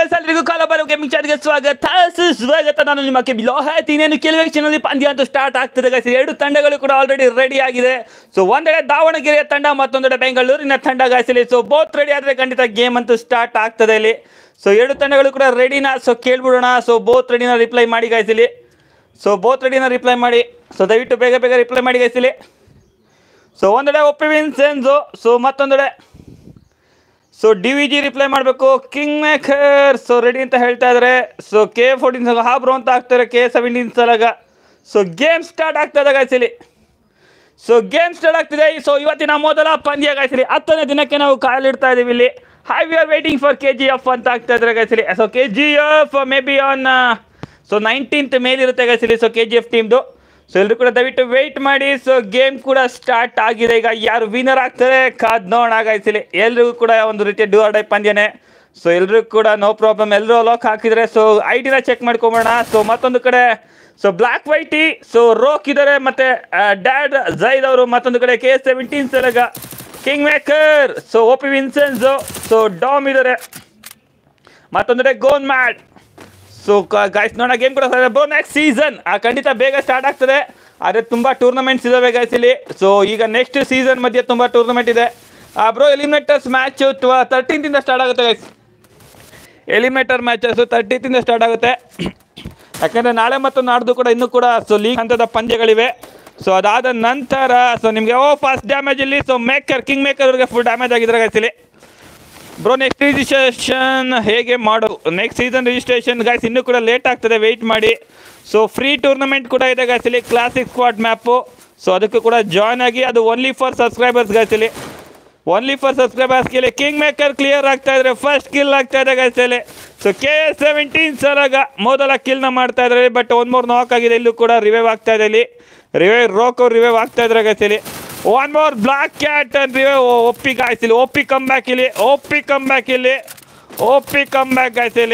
guys ಎಲ್ರಿಗೂ ಕಾಲ ಬರೋ ಗೇಮಿಂಗ್ ಚಾಟ್ಗೆ ಸ್ವಾಗತ ಸ್ವಾಗತ ನಾನು ನಿಮ್ಮ ಕೆ ಬಿಲೋ ಇನ್ನೇನು ಕೆಲವೇ ಕ್ಷಣದಲ್ಲಿ ಪಂದ್ಯ ಅಂತೂ ಸ್ಟಾರ್ಟ್ ಆಗ್ತದೆ ಗೈಸ್ ಎರಡು ತಂಡಗಳು ಕೂಡ ಆಲ್ರೆಡಿ ರೆಡಿ ಆಗಿದೆ ಸೊ ಒಂದೆಡೆ ದಾವಣಗೆರೆಯ ತಂಡ ಮತ್ತೊಂದೆಡೆ ಬೆಂಗಳೂರಿನ ತಂಡ ಗಾಯಿಸಲಿ ಸೊ ಬೋತ್ ರೆಡಿ ಆದರೆ ಖಂಡಿತ ಗೇಮ್ ಅಂತೂ ಸ್ಟಾರ್ಟ್ ಆಗ್ತದೆ ಇಲ್ಲಿ ಸೊ ಎರಡು ತಂಡಗಳು ಕೂಡ ರೆಡಿನ ಸೊ ಕೇಳ್ಬಿಡೋಣ ಸೊ ಬೋತ್ ರೆಡಿನ ರಿಪ್ಲೈ ಮಾಡಿ ಗಾಯಿಸಲಿ ಸೊ ಬೋತ್ ರೆಡಿನ ರಿಪ್ಲೈ ಮಾಡಿ ಸೊ ದಯವಿಟ್ಟು ಬೇಗ ಬೇಗ ರಿಪ್ಲೈ ಮಾಡಿ ಗಾಯಿಸಲಿ ಸೊ ಒಂದೆಡೆ ಒಪ್ಪಿ ವಿನ್ಸೆನ್ಸು ಸೊ ಮತ್ತೊಂದೆಡೆ so D V G reply ಮಾಡಬೇಕು ಕಿಂಗ್ ಮೇಕರ್ ಸೊ ರೆಡಿ ಅಂತ ಹೇಳ್ತಾ ಇದ್ದಾರೆ ಸೊ ಕೆ ಫೋರ್ಟೀನ್ ಸಲ ಹಾಬ್ರೋ ಅಂತ ಹಾಕ್ತಾರೆ K seventeen Salaga so game start ಆಗ್ತದೆ ಗಾಯ್ಸಲಿ ಸೊ ಗೇಮ್ ಸ್ಟಾರ್ಟ್ ಆಗ್ತಿದೆ ಸೊ ಇವತ್ತಿನ ಮೊದಲ ಪಂದ್ಯ ಗಾಯ್ಸಲಿ ಹತ್ತನೇ ದಿನಕ್ಕೆ ನಾವು ಕಾಲಿಡ್ತಾ ಇದೀವಿ ಇಲ್ಲಿ hi we are waiting for K G F ಅಂತ ಆಗ್ತಾ ಇದ್ದಾರೆ ಗಾಯ್ಸಲಿ so K G F maybe on so nineteenth ಮೇಲಿರುತ್ತೆ ಗಾಯ್ಸಲಿ ಸೊ ಕೆ ಜಿ ಎಫ್ ಟೀಮ್ದು ಸೊ ಎಲ್ಲರೂ ಕೂಡ ದಯವಿಟ್ಟು ವೆಯ್ಟ್ ಮಾಡಿ ಸೊ ಗೇಮ್ ಕೂಡ ಸ್ಟಾರ್ಟ್ ಆಗಿದೆ ಈಗ ಯಾರು ವಿನ್ನರ್ ಆಗ್ತಾರೆ ಕಾದ್ ನೋಡೋಣ ಗಾಯ್ಸಲಿ ಎಲ್ರಿಗೂ ಕೂಡ ಒಂದು ರೀತಿಯ ಡೂ ಆರ್ ಡೈ ಪಂದ್ಯನೇ ಸೊ ಎಲ್ರಿಗೂ ಕೂಡ ನೋ ಪ್ರಾಬ್ಲಮ್ ಎಲ್ಲರೂ ಲಾಕ್ ಹಾಕಿದ್ರೆ ಸೊ ಐ ಡಿನ ಚೆಕ್ ಮಾಡ್ಕೊಂಬೋಣ ಸೊ ಮತ್ತೊಂದು ಕಡೆ so black Whitey so Rock ಇದ್ದಾರೆ ಮತ್ತೆ ಡ್ಯಾಡ್ ಜೈದ್ ಅವರು ಮತ್ತೊಂದು ಕಡೆ K seventeen Salaga king maker so O P Vincens so Dom ಇದ್ದಾರೆ ಮತ್ತೊಂದು ಗೋನ್ ಮ್ಯಾಡ್ ಸೊ ಗಾಯ್ಸ್ ನೋಡೋಣ ಗೇಮ್ ಕೂಡ ಬ್ರೋ ನೆಕ್ಸ್ಟ್ ಸೀಸನ್ ಖಂಡಿತ ಬೇಗ ಸ್ಟಾರ್ಟ್ ಆಗ್ತದೆ ಆದರೆ ತುಂಬ ಟೂರ್ನಮೆಂಟ್ಸ್ ಇದಾವೆ ಗೈಸ್ ಇಲ್ಲಿ ಸೊ ಈಗ ನೆಕ್ಸ್ಟ್ ಸೀಸನ್ ಮಧ್ಯೆ ತುಂಬ ಟೂರ್ನಮೆಂಟ್ ಇದೆ ಬ್ರೋ ಎಲಿಮಿನೇಟರ್ಸ್ ಮ್ಯಾಚ್ ತರ್ಟೀನ್ತಿಂದ ಸ್ಟಾರ್ಟ್ ಆಗುತ್ತೆ ಗೈಸ್ ಎಲಿಮಿನೇಟರ್ ಮ್ಯಾಚಸ್ ತರ್ಟೀತಿಂದ ಸ್ಟಾರ್ಟ್ ಆಗುತ್ತೆ ಯಾಕಂದರೆ ನಾಳೆ ಮತ್ತು ನಾಡ್ದು ಕೂಡ ಇನ್ನೂ ಕೂಡ ಸೊ ಲೀಗ್ ಹಂತದ ಪಂದ್ಯಗಳಿವೆ ಸೊ ಅದಾದ ನಂತರ ಸೊ ನಿಮಗೆ ಓ ಫಾಸ್ಟ್ ಡ್ಯಾಮೇಜ್ ಇಲ್ಲಿ ಸೊ ಮೇಕರ್ ಕಿಂಗ್ ಮೇಕರ್ ಅವ್ರಿಗೆ ಫುಲ್ ಡ್ಯಾಮೇಜ್ ಆಗಿದ್ದಾರೆ ಗೈಸ್ ಇಲ್ಲಿ ಬ್ರೋ ನೆಕ್ಸ್ಟ್ ರಿಜಿಸ್ಟ್ರೇಷನ್ ಹೇಗೆ ಮಾಡೋದು ನೆಕ್ಸ್ಟ್ ಸೀಸನ್ ರಿಜಿಸ್ಟ್ರೇಷನ್ ಗಾಯ್ಸ್ ಇನ್ನೂ ಕೂಡ ಲೇಟ್ ಆಗ್ತದೆ ವೆಯ್ಟ್ ಮಾಡಿ ಸೊ ಫ್ರೀ ಟೂರ್ನಮೆಂಟ್ ಕೂಡ ಇದೆ ಗಾಯ್ಸ್ ಇಲ್ಲಿ ಕ್ಲಾಸಿಕ್ ಸ್ಕ್ವಾಡ್ ಮ್ಯಾಪು ಸೊ ಅದಕ್ಕೂ ಕೂಡ ಜಾಯ್ನ್ ಆಗಿ ಅದು ಓನ್ಲಿ ಫಾರ್ ಸಬ್ಸ್ಕ್ರೈಬರ್ಸ್ ಗಾಯ್ಸ್ ಇಲ್ಲಿ ಓನ್ಲಿ ಫಾರ್ ಸಬ್ಸ್ಕ್ರೈಬರ್ಸ್ ಇಲ್ಲಿ ಕಿಂಗ್ ಮೇಕರ್ ಕ್ಲಿಯರ್ ಆಗ್ತಾ ಇದ್ರೆ ಫಸ್ಟ್ ಕಿಲ್ ಆಗ್ತಾ ಇದೆ ಗಾಯ್ಸ್ ಇಲ್ಲಿ so K S seventeen Salaga ಮೊದಲ ಕಿಲ್ನ ಮಾಡ್ತಾ ಇದ್ದಾರೆ ಬಟ್ ಒನ್ ಮೂರ್ ನಾಕ್ ಆಗಿದೆ ಇಲ್ಲೂ ಕೂಡ ರಿವೈವ್ ಆಗ್ತಾ ಇದೆ ಇಲ್ಲಿ ರಿವೈವ್ ರೋಕ್ ಅವ್ರು ರಿವೈವ್ ಆಗ್ತಾ ಇದ್ದಾರೆ ಗಾಯ್ಸ್ ಇಲ್ಲಿ one more black cat and revive OP guys ಇಲ್ಲಿ ಒಪ್ಪಿ ಕಮ್ ಬ್ಯಾಕ್ ಇಲ್ಲಿ ಒಪ್ಪಿ ಕಮ್ ಬ್ಯಾಕ್ ಇಲ್ಲಿ ಒಪ್ಪಿ ಕಮ್ ಬ್ಯಾಕ್ ಗಾಯ್ಸ್ ಇಲ್ಲಿ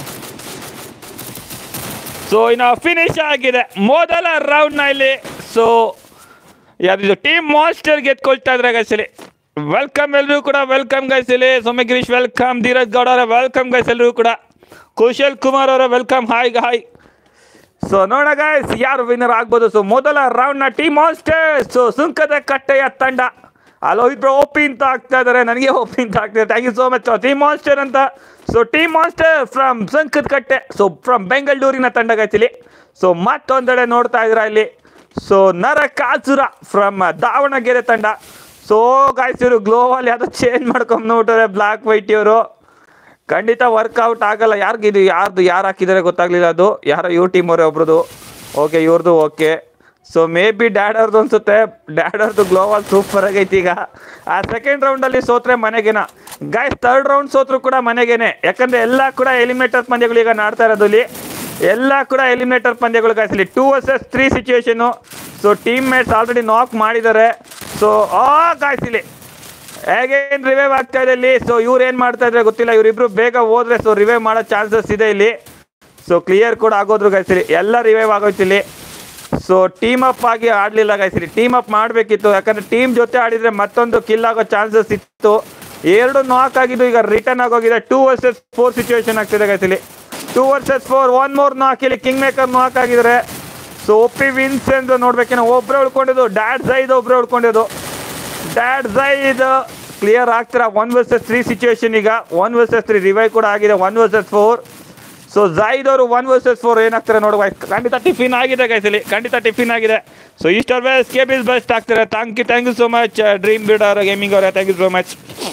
ಸೊ ಇನ್ನು ಫಿನಿಶ್ ಆಗಿದೆ ಮೊದಲ ರೌಂಡ್ನ ಇಲ್ಲಿ ಸೊ ಯಾವ್ದು ಟೀಮ್ ಮಾಸ್ಟರ್ ಗೆದ್ಕೊಳ್ತಾ ಇದ್ರೆ ಗೈಸಲಿ ವೆಲ್ಕಮ್ ಎಲ್ರಿಗೂ ಕೂಡ ವೆಲ್ಕಮ್ ಗೈಸಲಿ ಸೌಮ್ಯ ಗಿರೀಶ್ ವೆಲ್ಕಮ್ ಧೀರಜ್ ಗೌಡ ಅವರ ವೆಲ್ಕಮ್ ಗೈಸ್ ಎಲ್ರಿಗೂ ಕೂಡ ಕುಶಲ್ ಕುಮಾರ್ ಅವರ ವೆಲ್ಕಮ್ ಹಾಯ್ ಹಾಯ್ ಸೊ ನೋಡ ಗೈಸ್ ಯಾರು ವಿನ್ನರ್ ಆಗ್ಬೋದು ಸೊ ಮೊದಲ ರೌಂಡ್ನ ಟೀಮ್ ಮಾಸ್ಟರ್ ಸೊ ಸುಂಕದ ಕಟ್ಟೆಯ ತಂಡ ಅಲ್ಲೋ ಇಬ್ರು ಓಪಿ ಅಂತ ಆಗ್ತಾ ಇದ್ದಾರೆ ನನಗೆ ಓಪಿ ಅಂತ ಆಗ್ತಿದೆ thank you so much team master ಅಂತ so team master from Sunkadakatte so from ಬೆಂಗಳೂರಿನ ತಂಡ ಗೈತಿಲಿ ಸೊ ಮತ್ತೊಂದೆಡೆ ನೋಡ್ತಾ ಇದ್ದೀರಾ ಇಲ್ಲಿ ಸೊ ನರಕಾಸುರ ಫ್ರಮ್ ದಾವಣಗೆರೆ ತಂಡ ಸೊ ಗಾಯ್ಸ್ ಇವರು ಗ್ಲೋವಲ್ ಯಾವುದೋ ಚೇಂಜ್ ಮಾಡ್ಕೊಂಡು ನೋಡ್ತಾರೆ ಬ್ಲ್ಯಾಕ್ ವೈಟ್ ಇವರು ಖಂಡಿತ ವರ್ಕೌಟ್ ಆಗಲ್ಲ ಯಾರಿಗೆ ಇದು ಯಾರ್ದು ಯಾರು ಹಾಕಿದ್ದಾರೆ ಗೊತ್ತಾಗ್ಲಿಲ್ಲ ಅದು ಯಾರೋ ಇವ್ರ ಟೀಮ್ ಅವರೇ ಒಬ್ರದ್ದು ಓಕೆ ಇವ್ರದ್ದು okay so maybe dad ಅವ್ರದ್ದು ಅನ್ಸುತ್ತೆ ಡ್ಯಾಡ್ ಅವ್ರದ್ದು ಗ್ಲೋವಲ್ ಸೂಪರ್ ಆಗೈತಿ ಈಗ ಆ ಸೆಕೆಂಡ್ ರೌಂಡಲ್ಲಿ ಸೋತ್ರೆ ಮನೆಗೇನ ಗಾಯ್ಸ್ ಥರ್ಡ್ ರೌಂಡ್ ಸೋತ್ರು ಕೂಡ ಮನೆಗೇನೆ ಯಾಕಂದ್ರೆ ಎಲ್ಲ ಕೂಡ ಎಲಿಮಿನೇಟರ್ ಪಂದ್ಯಗಳು ಈಗ ನಾಡ್ತಾ ಇರೋದು ಇಲ್ಲಿ ಎಲ್ಲ ಕೂಡ ಎಲಿಮಿನೇಟರ್ ಪಂದ್ಯಗಳು ಗಾಯ್ಸ್ ಇಲ್ಲಿ ಟೂ ವರ್ಸಸ್ ತ್ರೀ ಸಿಚುವೇಶನು so teammates already knock ಮಾಡಿದ್ದಾರೆ ಸೊ ಆ ಗಾಯ್ಸ್ ಇಲ್ಲಿ ಹೇಗೇನು ರಿವೈವ್ ಆಗ್ತಾ ಇದೆ ಇಲ್ಲಿ ಸೊ ಇವ್ರು ಏನು ಮಾಡ್ತಾ ಇದ್ರೆ ಗೊತ್ತಿಲ್ಲ ಇವರಿಬ್ರು ಬೇಗ ಹೋದ್ರೆ ಸೊ ರಿವೈವ್ ಮಾಡೋ ಚಾನ್ಸಸ್ ಇದೆ ಇಲ್ಲಿ ಸೊ ಕ್ಲಿಯರ್ ಕೂಡ ಆಗೋದ್ರು ಗಾಯ್ಸಿಲಿ ಎಲ್ಲ ರಿವೈವ್ ಆಗೋಯ್ತು ಇಲ್ಲಿ ಸೊ ಟೀಮ್ ಅಪ್ ಆಗಿ ಆಡಲಿಲ್ಲ ಗಾಯ್ಸಿಲಿ ಟೀಮ್ ಅಪ್ ಮಾಡಬೇಕಿತ್ತು ಯಾಕಂದ್ರೆ ಟೀಮ್ ಜೊತೆ ಆಡಿದ್ರೆ ಮತ್ತೊಂದು ಕಿಲ್ ಆಗೋ ಚಾನ್ಸಸ್ ಇತ್ತು ಎರಡು ನಾಕ್ ಆಗಿದ್ದು ಈಗ ರಿಟರ್ನ್ ಆಗೋಗಿದೆ ಟೂ ವರ್ಸಸ್ ಫೋರ್ ಸಿಚುವೇಶನ್ ಆಗ್ತಿದೆ ಗಾಯ್ಸಿಲಿ two versus four one more knock ಇಲ್ಲಿ ಕಿಂಗ್ ಮೇಕರ್ ನಾಕ್ ಆಗಿದ್ರೆ ಸೊ ಒಪ್ಪಿ ವಿನ್ಸ್ ಎಂದು ನೋಡ್ಬೇಕೇನೋ ಒಬ್ಬರೇ ಉಳ್ಕೊಂಡಿದ್ದು ಡ್ಯಾಡ್ ಸೈದ್ ಒಬ್ಬರೇ ಉಳ್ಕೊಂಡಿದ್ದು ಡ್ಯಾಡ್ ಸೈದ್ ಕ್ಲಿಯರ್ ಆಗ್ತೀರಾ ಒನ್ ವರ್ಸಸ್ ತ್ರೀ ಸಿಚುವೇಶನ್ ಈಗ ಒನ್ ವರ್ಸಸ್ ತ್ರೀ ರಿವೈವ್ ಕೂಡ ಆಗಿದೆ one versus four so Zaid ಅವರು ಒನ್ ವರ್ಸಸ್ ಫೋರ್ ಏನಾಗ್ತಾರೆ ನೋಡುವ ಖಂಡಿತ ಟಿಫಿನ್ ಆಗಿದೆ ಗೈಸಲಿ ಖಂಡಿತ ಟಿಫಿನ್ ಆಗಿದೆ ಸೊ ಇಷ್ಟರ್ ಬೇಸ್ ಕೆ ಬಿಸ್ ಬೆಸ್ಟ್ ಆಗ್ತಾರೆ thank you thank you so much dream builder gaming ಅವರೇ thank you so much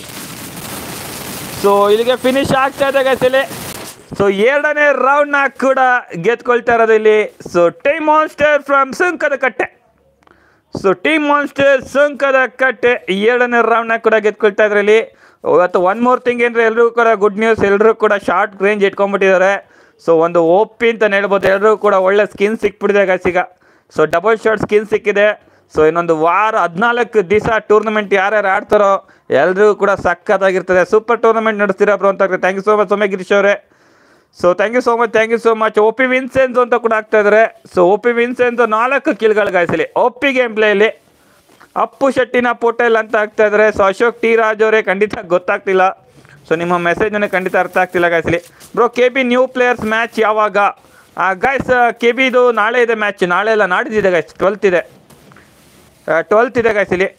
so ಇಲ್ಲಿಗೆ ಫಿನಿಶ್ ಆಗ್ತಾ ಇದೆ ಗೈಸಲಿ ಸೊ ಎರಡನೇ ರೌಂಡ್ನ ಕೂಡ ಗೆದ್ಕೊಳ್ತಾ ಇರೋದು ಇಲ್ಲಿ so time monster from Sunkadakatte so team monster ಸುಂಕದ ಕಟ್ಟೆ ಎರಡನೇ ರೌಂಡ್ನ ಕೂಡ ಗೆದ್ಕೊಳ್ತಾ ಇದ್ರೆ ಇಲ್ಲಿ ಇವತ್ತು ಒನ್ ಮೋರ್ ಥಿಂಗ್ ಏನಂದ್ರೆ ಎಲ್ರಿಗೂ ಕೂಡ ಗುಡ್ ನ್ಯೂಸ್ ಎಲ್ಲರೂ ಕೂಡ ಶಾರ್ಟ್ ರೇಂಜ್ ಇಟ್ಕೊಂಡ್ಬಿಟ್ಟಿದ್ದಾರೆ ಸೊ ಒಂದು ಓಪಿ ಅಂತ ಹೇಳ್ಬೋದು ಎಲ್ಲರಿಗೂ ಕೂಡ ಒಳ್ಳೆ ಸ್ಕಿನ್ ಸಿಕ್ಬಿಟ್ಟಿದೆ guys ಈಗ ಸೊ ಡಬಲ್ ಶಾರ್ಟ್ ಸ್ಕಿನ್ ಸಿಕ್ಕಿದೆ ಸೊ ಇನ್ನೊಂದು ವಾರ ಹದಿನಾಲ್ಕು ದಿವಸ ಟೂರ್ನಮೆಂಟ್ ಯಾರ್ಯಾರು ಆಡ್ತಾರೋ ಎಲ್ರಿಗೂ ಕೂಡ ಸಖತ್ತಾಗಿರ್ತದೆ ಸೂಪರ್ ಟೂರ್ನಮೆಂಟ್ ನಡೆಸ್ತೀರಾ ಬ್ರೋ ಅಂತ thank you so much Soumya Girish ಅವರೇ so thank you so much thank you so much O P Vincens ಅಂತ ಕೂಡ ಆಗ್ತಾ ಇದ್ದಾರೆ ಸೊ ಒ ಪಿ ವಿನ್ಸೆನ್ಸ್ ನಾಲ್ಕು ಕಿಲ್ಗಳು ಗಾಯಿಸಲಿ ಒಪ್ಪಿ ಗೇಮ್ ಪ್ಲೇಯಲ್ಲಿ ಅಪ್ಪು ಶೆಟ್ಟಿನ ಪೋಟೆಲ್ ಅಂತ ಆಗ್ತಾ ಇದ್ದಾರೆ ಸೊ ಅಶೋಕ್ ಟಿ ರಾಜ್ ಅವರೇ ಖಂಡಿತ ಗೊತ್ತಾಗ್ತಿಲ್ಲ ಸೊ ನಿಮ್ಮ ಮೆಸೇಜ್ ನನಗೆ ಖಂಡಿತ ಅರ್ಥ ಆಗ್ತಿಲ್ಲ guys ಇಲ್ಲಿ bro K B new players match ಯಾವಾಗ ಗೈಸ್ ಕೆ ಬಿ ಇದು ನಾಳೆ ಇದೆ ಮ್ಯಾಚ್ ನಾಳೆ ಎಲ್ಲ ನಾಡಿದ್ದಿದೆ ಗೈಸ್ ಟ್ವೆಲ್ತ್ ಇದೆ ಟ್ವೆಲ್ತ್ ಇದೆ ಗೈಸ್ ಇಲ್ಲಿ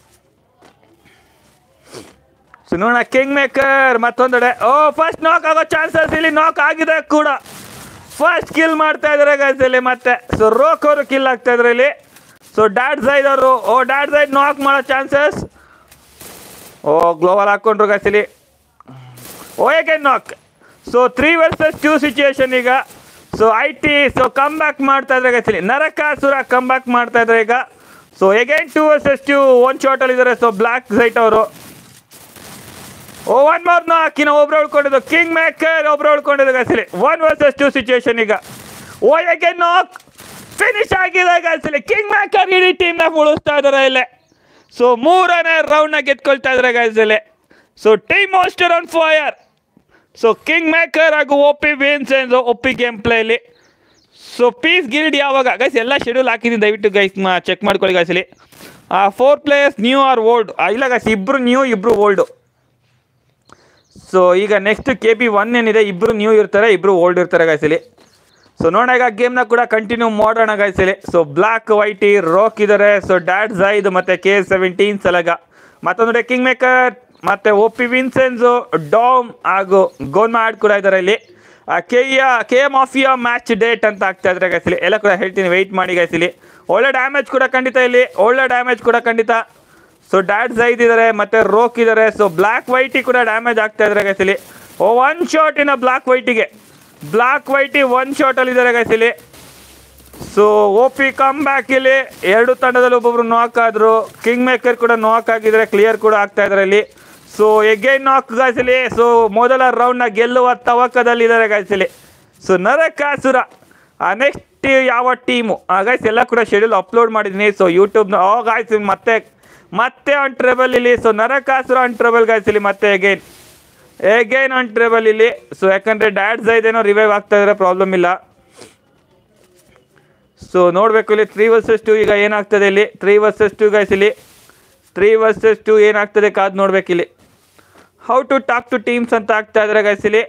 ಸೊ ನೋಡೋಣ ಕಿಂಗ್ ಮೇಕರ್ ಮತ್ತೊಂದೆಡೆ ಓ ಫಸ್ಟ್ ನಾಕ್ ಆಗೋ ಚಾನ್ಸಸ್ ಇಲ್ಲಿ ನಾಕ್ ಆಗಿದೆ ಕೂಡ ಫಸ್ಟ್ ಕಿಲ್ ಮಾಡ್ತಾ ಇದಾರೆ ಗೈಸ್ ಇಲ್ಲಿ ಮತ್ತೆ ಸೊ ರೋಕ್ ಅವರು ಕಿಲ್ ಆಗ್ತಾ ಇದಾರೆ ಇಲ್ಲಿ ಸೊ ಡ್ಯಾಡ್ ಸೈಡ್ ಅವರು ಓ ಡ್ಯಾಡ್ ಸೈಡ್ ನಾಕ್ ಮಾಡೋ ಚಾನ್ಸಸ್ ಓ ಗ್ಲೋವಲ್ ಹಾಕೊಂಡ್ರು ಗೈಸ್ ಇಲ್ಲಿ ಓ ಏಕೆ knock so three versus two situation ಈಗ so I T so come back ಮಾಡ್ತಾ ಇದ್ರೆ ಗೈಸ್ ಇಲ್ಲಿ ನರಕಾಸುರ ಕಮ್ ಬ್ಯಾಕ್ ಮಾಡ್ತಾ ಇದ್ರೆ ಈಗ so again two versus two one ಶಾಟಲ್ಲಿ ಇದ್ದಾರೆ ಸೊ ಬ್ಲ್ಯಾಕ್ ಸೈಟ್ ಅವರು ಓ ಒನ್ ಮೋರ್ ನಾಕ್ ಇನ್ನು ಒಬ್ರು ಉಳ್ಕೊಂಡಿದ್ದು ಕಿಂಗ್ ಮೇಕರ್ ಒಬ್ರು ಉಳ್ಕೊಂಡಿದ್ದು ಗೈಸಲಿ ಒನ್ ವರ್ಸಸ್ ಟೂ ಸಿಚುಯೇಷನ್ ಈಗ ಓ ಎಗೆ ನಾಕ್ ಫಿನಿಶ್ ಆಗಿದೆ ಗೈಸಲಿ ಕಿಂಗ್ ಮೇಕರ್ ಇಡೀ ಟೀಮ್ನ ಉಳಿಸ್ತಾ ಇದಾರೆ ಇಲ್ಲೇ ಸೊ ಮೂರನೇ ರೌಂಡ್ನ ಗೆದ್ಕೊಳ್ತಾ ಇದಾರೆ ಗೈಸಲಿ so team master on fire so king maker ಹಾಗೂ O P Vincens O P game ಪ್ಲೇಲಿ ಸೊ ಪೀಸ್ ಗಿಲ್ಡ್ ಯಾವಾಗ ಗೈಸ್ ಎಲ್ಲ ಶೆಡ್ಯೂಲ್ ಹಾಕಿದ್ದೀನಿ ದಯವಿಟ್ಟು ಗೈಸ್ ಚೆಕ್ ಮಾಡ್ಕೊಳ್ಳಿ ಗೈಸಲಿ four players new or old ಇಲ್ಲ ಗೈಸ್ ಇಬ್ರು ನ್ಯೂ ಇಬ್ರು ಓಲ್ಡು ಸೊ ಈಗ ನೆಕ್ಸ್ಟ್ ಕೆ ಪಿ ಒನ್ ಏನಿದೆ ಇಬ್ಬರು ನ್ಯೂ ಇರ್ತಾರೆ ಇಬ್ಬರು ಓಲ್ಡ್ ಇರ್ತಾರೆ ಗಾಯ್ಸಲಿ ಸೊ ನೋಡೋಣ ಈಗ ಗೇಮ್ನ ಕೂಡ ಕಂಟಿನ್ಯೂ ಮಾಡೋಣ ಗಾಯ್ಸಲಿ ಸೊ ಬ್ಲ್ಯಾಕ್ ವೈಟಿ ರೋಕ್ ಇದ್ದಾರೆ ಸೊ ಡ್ಯಾಡ್ ಝೈದ್ ಮತ್ತು ಕೆ ಸೆವೆಂಟೀನ್ ಸಲಗ ಮತ್ತೊಂದು ಕಿಂಗ್ ಮೇಕರ್ ಮತ್ತು ಒ ಪಿ ವಿನ್ಸೆನ್ಸು ಡಾಮ್ ಹಾಗೂ ಗೋನ್ಮ್ಯಾಡ್ ಕೂಡ ಇದ್ದಾರೆ ಇಲ್ಲಿ ಕೆಯ ಕೆ ಮಾಫಿಯಾ ಮ್ಯಾಚ್ ಡೇಟ್ ಅಂತ ಆಗ್ತಾ ಇದ್ದಾರೆ ಗಾಯ್ಸಲಿ ಎಲ್ಲ ಕೂಡ ಹೇಳ್ತೀನಿ ವೆಯ್ಟ್ ಮಾಡಿ ಗಾಯ್ಸಲಿ ಒಳ್ಳೆ ಡ್ಯಾಮೇಜ್ ಕೂಡ ಖಂಡಿತ ಇಲ್ಲಿ ಒಳ್ಳೆ ಡ್ಯಾಮೇಜ್ ಕೂಡ ಖಂಡಿತ ಸೊ ಡ್ಯಾಡ್ ಸೈದ್ ಇದ್ದಾರೆ ಮತ್ತೆ ರೋಕ್ ಇದ್ದಾರೆ ಸೊ ಬ್ಲ್ಯಾಕ್ ವೈಟಿ ಕೂಡ ಡ್ಯಾಮೇಜ್ ಆಗ್ತಾ ಇದ್ದಾರೆ ಗೈಸಲಿ ಓ ಒನ್ ಶಾಟ್ ಇನ್ನ ಬ್ಲ್ಯಾಕ್ ವೈಟಿಗೆ ಬ್ಲ್ಯಾಕ್ ವೈಟಿ ಒನ್ ಶಾಟಲ್ಲಿ ಇದ್ದಾರೆ ಗೈಸಲಿ so O P come back ಇಲ್ಲಿ ಎರಡು ತಂಡದಲ್ಲಿ ಒಬ್ಬೊಬ್ರು ನಾಕ್ ಆದ್ರು ಕಿಂಗ್ ಮೇಕರ್ ಕೂಡ ನಾಕ್ ಆಗಿದ್ದಾರೆ ಕ್ಲಿಯರ್ ಕೂಡ ಆಗ್ತಾ ಇದ್ದಾರೆ ಇಲ್ಲಿ ಸೊ ಎಗೈನ್ ನಾಕ್ ಗಾಯ್ಸಲಿ ಸೊ ಮೊದಲ ರೌಂಡ್ನ ಗೆಲ್ಲುವ ತವಕದಲ್ಲಿ ಇದ್ದಾರೆ ಗಾಯ್ಸಲಿ ಸೊ ನರಕಾಸುರ ನೆಕ್ಸ್ಟ್ ಯಾವ ಟೀಮು ಗೈಸ್ ಎಲ್ಲ ಕೂಡ ಶೆಡ್ಯೂಲ್ ಅಪ್ಲೋಡ್ ಮಾಡಿದ್ದೀನಿ ಸೊ ಯೂಟ್ಯೂಬ್ನ ಓ ಗಾಯ್ಸ್ ಮತ್ತೆ ಮತ್ತೆ ಆನ್ ಟ್ರೇಬಲ್ ಇಲ್ಲಿ so Narakasura on trouble guys ಇಲ್ಲಿ ಮತ್ತೆ ಎಗೈನ್ ಎಗೈನ್ ಆನ್ ಟ್ರೇಬಲ್ ಇಲ್ಲಿ ಸೊ ಯಾಕಂದ್ರೆ ಡ್ಯಾಡ್ಸ್ ಐದೇನೋ ರಿವೈವ್ ಆಗ್ತಾ ಇದ್ರೆ ಪ್ರಾಬ್ಲಮ್ ಇಲ್ಲ ಸೊ ನೋಡಬೇಕು ಇಲ್ಲಿ ತ್ರೀ ವರ್ಸಸ್ ಟು ಈಗ ಏನಾಗ್ತದೆ ಇಲ್ಲಿ ತ್ರೀ ವರ್ಸಸ್ ಟು ಗೈಸ್ ಇಲ್ಲಿ ತ್ರೀ ವರ್ಸಸ್ ಟು ಏನಾಗ್ತದೆ ಕಾದ್ ನೋಡ್ಬೇಕು ಇಲ್ಲಿ how to talk to teams ಅಂತ ಆಗ್ತಾ ಇದ್ರೆ ಗೈಸ್ ಇಲ್ಲಿ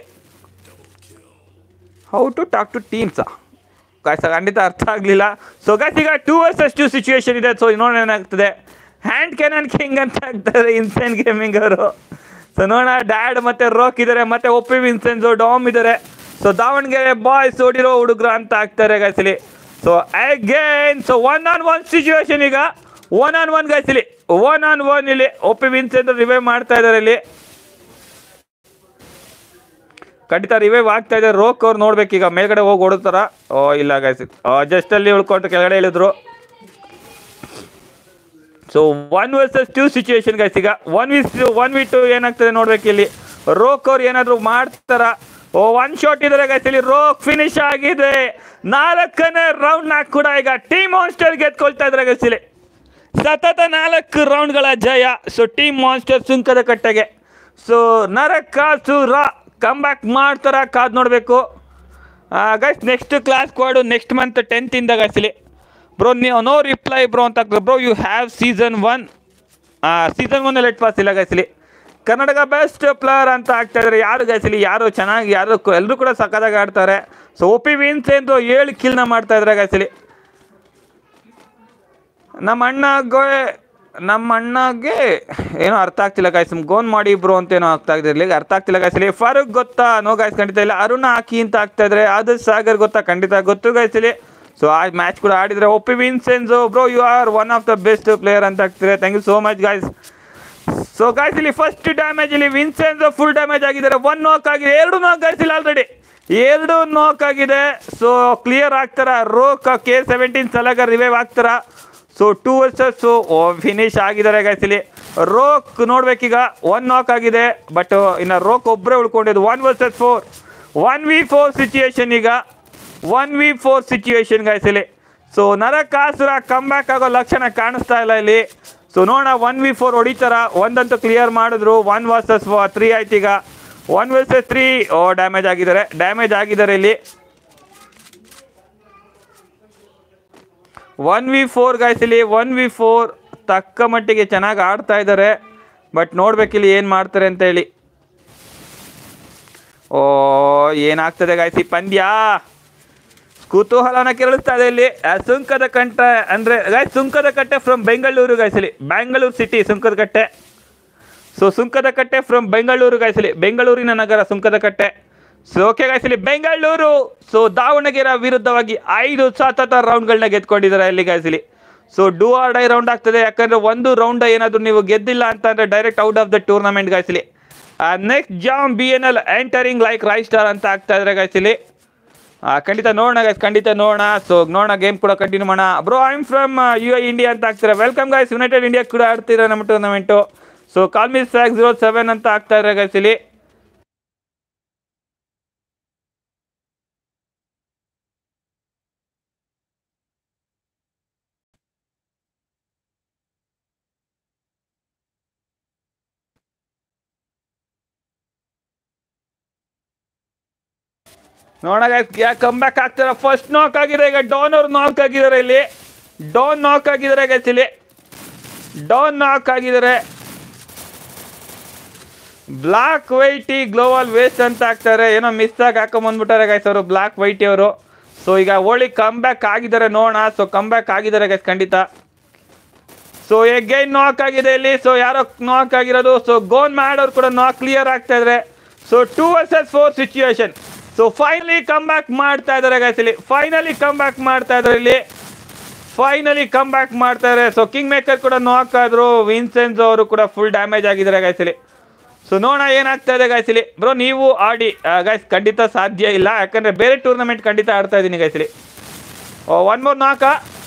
ಹೌ ಟು ಟಾಕ್ ಟು ಟೀಮ್ಸಾ ಗಾಯ್ಸ್ ಖಂಡಿತ ಅರ್ಥ ಆಗಲಿಲ್ಲ ಸೊ ಗಾಯ್ಸ್ ಈಗ ಟೂ ವರ್ಸಸ್ ಟು ಸಿಚುವೇಶನ್ ಇದೆ ಸೊ ನೋಡೋಣ ಏನಾಗ್ತದೆ ಹ್ಯಾಂಡ್ ಕ್ಯಾನನ್ ಕಿಂಗ್ ಅಂತ ಆಗ್ತಾರೆ ಇನ್ಸೆನ್ ಗೇಮಿಂಗ್ ಅವರು ಸೊ ನೋಡೋಣ ಡ್ಯಾಡ್ ಮತ್ತೆ ರೋಕ್ ಇದ್ದಾರೆ ಮತ್ತೆ ಒಪ್ಪಿ ವಿನ್ಸೆನ್ಸು ಡಾಮ್ ಇದ್ದಾರೆ ಸೊ ದಾವಣಗೆರೆ ಬಾಯ್ಸ್ ಓಡಿರೋ ಹುಡುಗರು ಅಂತ ಆಗ್ತಾರೆ ಗಾಯ್ಸಲಿ so again so one on one situation ಈಗ ಒನ್ ಆನ್ ಒನ್ ಗಾಯ್ಸಲಿ ಒನ್ ಆನ್ ಒನ್ ಇಲ್ಲಿ ಒಪ್ಪಿ ವಿನ್ಸೆನ್ಸ್ ರಿವೈವ್ ಮಾಡ್ತಾ ಇದ್ದಾರೆ ಇಲ್ಲಿ ಖಂಡಿತ ರಿವೈವ್ ಆಗ್ತಾ ಇದೆ ರೋಕ್ ಅವ್ರು ನೋಡ್ಬೇಕು ಈಗ ಮೇಲ್ಗಡೆ ಹೋಗಿ ಓಡುತ್ತಾರ ಓ ಇಲ್ಲ ಗೈಸ್ ಜಸ್ಟ್ ಅಲ್ಲಿ ಉಳ್ಕೊಂಡು ಕೆಳಗಡೆ ಇಳಿದ್ರು so one versus two situation guys ಈಗ one vs one v two ಏನಾಗ್ತದೆ ನೋಡ್ಬೇಕು ಇಲ್ಲಿ ರೋಕ್ ಅವ್ರು ಏನಾದ್ರು ಮಾಡ್ತಾರ ಓ ಒನ್ ಶಾಟ್ ಇದಾರೆ ಗೈಸ್ ಇಲ್ಲಿ ರೋಕ್ ಫಿನಿಶ್ ಆಗಿದೆ ನಾಲ್ಕನೇ ರೌಂಡ್ ನಾಕ್ ಕೂಡ ಈಗ ಟೀಮ್ ಮಾನ್ಸ್ಟರ್ ಗೆದ್ಕೊಳ್ತಾ ಇದ್ರೆ ಗೈಸ್ ಇಲ್ಲಿ ಸತತ ನಾಲ್ಕು ರೌಂಡ್ಗಳ ಜಯ ಸೊ ಟೀಮ್ ಮಾನ್ಸ್ಟರ್ ಸುಂಕದ ಕಟ್ಟೆಗೆ ಸೊ ನರಕಾಸುರ ಕಮ್ ಬ್ಯಾಕ್ ಮಾಡ್ತಾರ ಕಾದ್ ನೋಡಬೇಕು ಗೈಸ್ ನೆಕ್ಸ್ಟ್ ಕ್ಲಾಸ್ ಕೋಡು ನೆಕ್ಸ್ಟ್ ಮಂತ್ ಟೆಂತಿಂದ ಗೈಸಲಿ ಬ್ರೋ ನೀವು ನೋ ರಿಪ್ಲೈ ಬ್ರೋ ಅಂತ bro you have season one season one let pass ಇಲ್ಲ ಗೈಸಲಿ ಕರ್ನಾಟಕ ಬೆಸ್ಟ್ ಪ್ಲೇಯರ್ ಅಂತ ಆಗ್ತಾ ಇದ್ದಾರೆ ಯಾರು ಗೈಸಲಿ ಯಾರು ಚೆನ್ನಾಗಿ ಯಾರು ಎಲ್ಲರೂ ಕೂಡ ಸಕ್ಕದಾಗಿ ಆಡ್ತಾರೆ ಸೊ ಒ ಪಿ ವಿನ್ಸ್ ಎಂದು ಏಳು ಕಿಲ್ನ ಮಾಡ್ತಾ ಇದ್ದಾರೆ ಗೈಸಲಿ ನಮ್ಮ ಅಣ್ಣಗೆ ನಮ್ಮ ಅಣ್ಣಗೆ ಏನೋ ಅರ್ಥ ಆಗ್ತಿಲ್ಲ ಗಾಯ್ಸ್ ಗೋನ್ ಮಾಡಿ ಬ್ರೋ ಅಂತ ಏನೋ ಆಗ್ತಾ ಇದ್ದಿರ್ಲಿ ಅರ್ಥ ಆಗ್ತಿಲ್ಲ ಗಾಯ್ಸಲಿ ಫಾರೂಕ್ ಗೊತ್ತಾ ನೋ ಗಾಯ್ಸ್ ಖಂಡಿತ ಇಲ್ಲ ಅರುಣ ಹಾಕಿ ಅಂತ ಆಗ್ತಾ ಇದ್ರೆ ಅದು ಸಾಗರ್ ಗೊತ್ತಾ ಖಂಡಿತ ಗೊತ್ತು ಗಾಯ್ಸಲಿ ಸೊ ಆ ಮ್ಯಾಚ್ ಕೂಡ ಆಡಿದ್ರೆ ಒಪ್ಪಿ ವಿನ್ಸೆನ್ಸು bro you are one of the best player ಅಂತ ಆಗ್ತಿದೆ thank you so much guys so guys ಇಲ್ಲಿ ಫಸ್ಟ್ ಡ್ಯಾಮೇಜ್ ಇಲ್ಲಿ ವಿನ್ಸೆನ್ಸ್ ಫುಲ್ ಡ್ಯಾಮೇಜ್ ಆಗಿದ್ದಾರೆ ಒನ್ ನಾಕ್ ಆಗಿದೆ ಎರಡು ನಾಕ್ ಗಾಯ್ಸ್ ಇಲ್ಲ ಆಲ್ರೆಡಿ ಎರಡು ನಾಕ್ ಆಗಿದೆ ಸೊ ಕ್ಲಿಯರ್ ಆಗ್ತಾರ Rock K seventeen Salaga revive ಆಗ್ತಾರ ಸೊ ಟೂ ವರ್ಸಸ್ ಫಿನಿಶ್ ಆಗಿದ್ದಾರೆ ಗೈಸ್ ಇಲ್ಲಿ ರೋಕ್ ನೋಡ್ಬೇಕೀಗ ಒನ್ ನಾಕ್ ಆಗಿದೆ ಬಟ್ ಇನ್ನು ರೋಕ್ ಒಬ್ಬರೇ ಉಳ್ಕೊಂಡಿದ್ದು one versus four one v four situation ಈಗ one v four situation guys ಇಲ್ಲಿ ಸೊ ನರಕಾಸುರ ಕಮ್ ಬ್ಯಾಕ್ ಆಗೋ ಲಕ್ಷಣ ಕಾಣಿಸ್ತಾ ಇಲ್ಲ ಇಲ್ಲಿ ಸೊ ನೋಡೋಣ ಒನ್ ವಿ ಫೋರ್ ಹೊಡಿತಾರ ಒಂದಂತೂ ಕ್ಲಿಯರ್ ಮಾಡಿದ್ರು ಒನ್ ವರ್ಸಸ್ ತ್ರೀ ಆಯ್ತು ಈಗ one versus three oh damage ಆಗಿದ್ದಾರೆ ಡ್ಯಾಮೇಜ್ ಆಗಿದ್ದಾರೆ ಇಲ್ಲಿ ಒನ್ ವಿ ಫೋರ್ ಗಾಯ್ಸ್ ಇಲ್ಲಿ ಒನ್ ವಿ ಫೋರ್ ತಕ್ಕ ಮಟ್ಟಿಗೆ ಚೆನ್ನಾಗಿ ಆಡ್ತಾ ಇದ್ದಾರೆ ಬಟ್ ನೋಡ್ಬೇಕಿಲ್ಲಿ ಏನು ಮಾಡ್ತಾರೆ ಅಂತ ಹೇಳಿ ಓ ಏನಾಗ್ತದೆ ಗಾಯ್ಸ್ ಈ ಪಂದ್ಯ ಕುತೂಹಲನ ಕೆರಳಿಸ್ತಾ ಇದೆ ಇಲ್ಲಿ ಆ, ಸುಂಕದ ಕಂಠ ಅಂದ್ರೆ ಗಾಯ್ಸ್ ಸುಂಕದ ಕಟ್ಟೆ ಫ್ರಮ್ ಬೆಂಗಳೂರು ಗಾಯ್ಸ್ ಇಲ್ಲಿ ಬ್ಯಾಂಗಳೂರು ಸಿಟಿ ಸುಂಕದ ಕಟ್ಟೆ ಸೊ ಸುಂಕದ ಕಟ್ಟೆ ಫ್ರಮ್ ಬೆಂಗಳೂರು ಗಾಯ್ಸಲಿ ಬೆಂಗಳೂರಿನ ನಗರ ಸುಂಕದ ಕಟ್ಟೆ ಸೊ ಓಕೆ ಗಾಯ್ಸಲಿ ಬೆಂಗಳೂರು ಸೊ ದಾವಣಗೆರೆ ವಿರುದ್ಧವಾಗಿ ಐದು ಸತತ ರೌಂಡ್ಗಳನ್ನ ಗೆದ್ಕೊಂಡಿದ್ದಾರೆ ಇಲ್ಲಿ ಗಾಯ್ಸಲಿ so do or die round ಆಗ್ತದೆ ಯಾಕಂದ್ರೆ ಒಂದು ರೌಂಡ್ ಏನಾದ್ರು ನೀವು ಗೆದ್ದಿಲ್ಲ ಅಂತಂದ್ರೆ direct out of the tournament ಗಾಯ್ಸಲಿ next jam B N L entering like ರೈ ಸ್ಟಾರ್ ಅಂತ ಆಗ್ತಾ ಇದ್ರೆ ಗಾಯ್ಸಲಿ ಆ, ಖಂಡಿತ ನೋಡೋಣ ಗೈಸ್ ಖಂಡಿತ ನೋಡೋಣ ಸೊ ನೋಡೋಣ ಗೇಮ್ ಕೂಡ ಕಂಟಿನ್ಯೂ ಮಾಡೋಣ bro I am from U I India ಅಂತ ಆಗ್ತಾರೆ ವೆಲ್ಕಮ್ ಗೈಸ್ ಯುನೈಟೆಡ್ ಇಂಡಿಯಾ ಕೂಡ ಆಡ್ತೀರಾ ನಮ್ಮ tournament so call me sack zero seven ಅಂತ ಆಗ್ತಾ ಇದ್ದಾರೆ ಗೈಸ್ ಇಲ್ಲಿ ನೋಡೋಣ ಗೈಸ್ ಯಾಕೆ ಕಮ್ ಬ್ಯಾಕ್ ಆಗ್ತಾರೆ ಫಸ್ಟ್ ನಾಕ್ ಆಗಿದೆ ಈಗ ಡಾನ್ ಅವ್ರು ನಾಕ್ ಆಗಿದ್ದಾರೆ ಇಲ್ಲಿ ಡಾನ್ ನಾಕ್ ಆಗಿದ್ದಾರೆ ಗೈಸ್ ಇಲ್ಲಿ ಡಾನ್ ನಾಕ್ ಆಗಿದ್ದಾರೆ ಬ್ಲಾಕ್ ವೈಟಿ ಗ್ಲೋವಲ್ ವೇಸ್ಟ್ ಅಂತ ಹಾಕ್ತಾರೆ ಏನೋ ಮಿಸ್ ಆಗಿ ಹಾಕೊಂಬಂದ್ಬಿಟ್ಟಾರೆ ಗೈಸ್ ಅವರು ಬ್ಲಾಕ್ ವೈಟಿ ಅವರು ಸೊ ಈಗ ಓಳಿ ಕಮ್ ಬ್ಯಾಕ್ ಆಗಿದ್ದಾರೆ ನೋಡೋಣ ಸೊ ಕಮ್ ಬ್ಯಾಕ್ ಆಗಿದ್ದಾರೆ ಗೈಸ್ ಖಂಡಿತ ಸೊ ಎಗೈನ್ ನಾಕ್ ಆಗಿದೆ ಇಲ್ಲಿ ಸೊ ಯಾರೋ ನಾಕ್ ಆಗಿರೋದು ಸೊ ಗೋನ್ ಮಾಡೋರು ಕೂಡ ನಾಕ್ ಕ್ಲಿಯರ್ ಆಗ್ತಾ ಇದ್ದಾರೆ so two versus four situation so finally come back ಮಾಡ್ತಾ ಇದ್ದಾರೆ ಗೈಸ್ ಇಲ್ಲಿ ಫೈನಲಿ ಕಮ್ ಬ್ಯಾಕ್ ಮಾಡ್ತಾ ಇದ್ದಾರೆ ಇಲ್ಲಿ ಫೈನಲಿ ಕಮ್ ಬ್ಯಾಕ್ ಮಾಡ್ತಾರೆ ಸೊ ಕಿಂಗ್ ಮೇಕರ್ ಕೂಡ ನಾಕ್ ಆದ್ರು ವಿನ್ಸೆನ್ಸ್ ಅವರು ಕೂಡ ಫುಲ್ ಡ್ಯಾಮೇಜ್ ಆಗಿದ್ದಾರೆ ಗೈಸ್ ಇಲ್ಲಿ ಸೊ ನೋಡೋಣ ಏನಾಗ್ತಾ ಇದೆ ಗೈಸ್ ಇಲ್ಲಿ ಬ್ರೋ ನೀವು ಆಡಿ ಗೈಸ್ ಖಂಡಿತ ಸಾಧ್ಯ ಇಲ್ಲ ಯಾಕಂದ್ರೆ ಬೇರೆ ಟೂರ್ನಮೆಂಟ್ ಖಂಡಿತ ಆಡ್ತಾ ಇದ್ದೀನಿ ಗೈಸ್ ಇಲ್ಲಿ ಒನ್ ಮೋರ್ ನಾಕ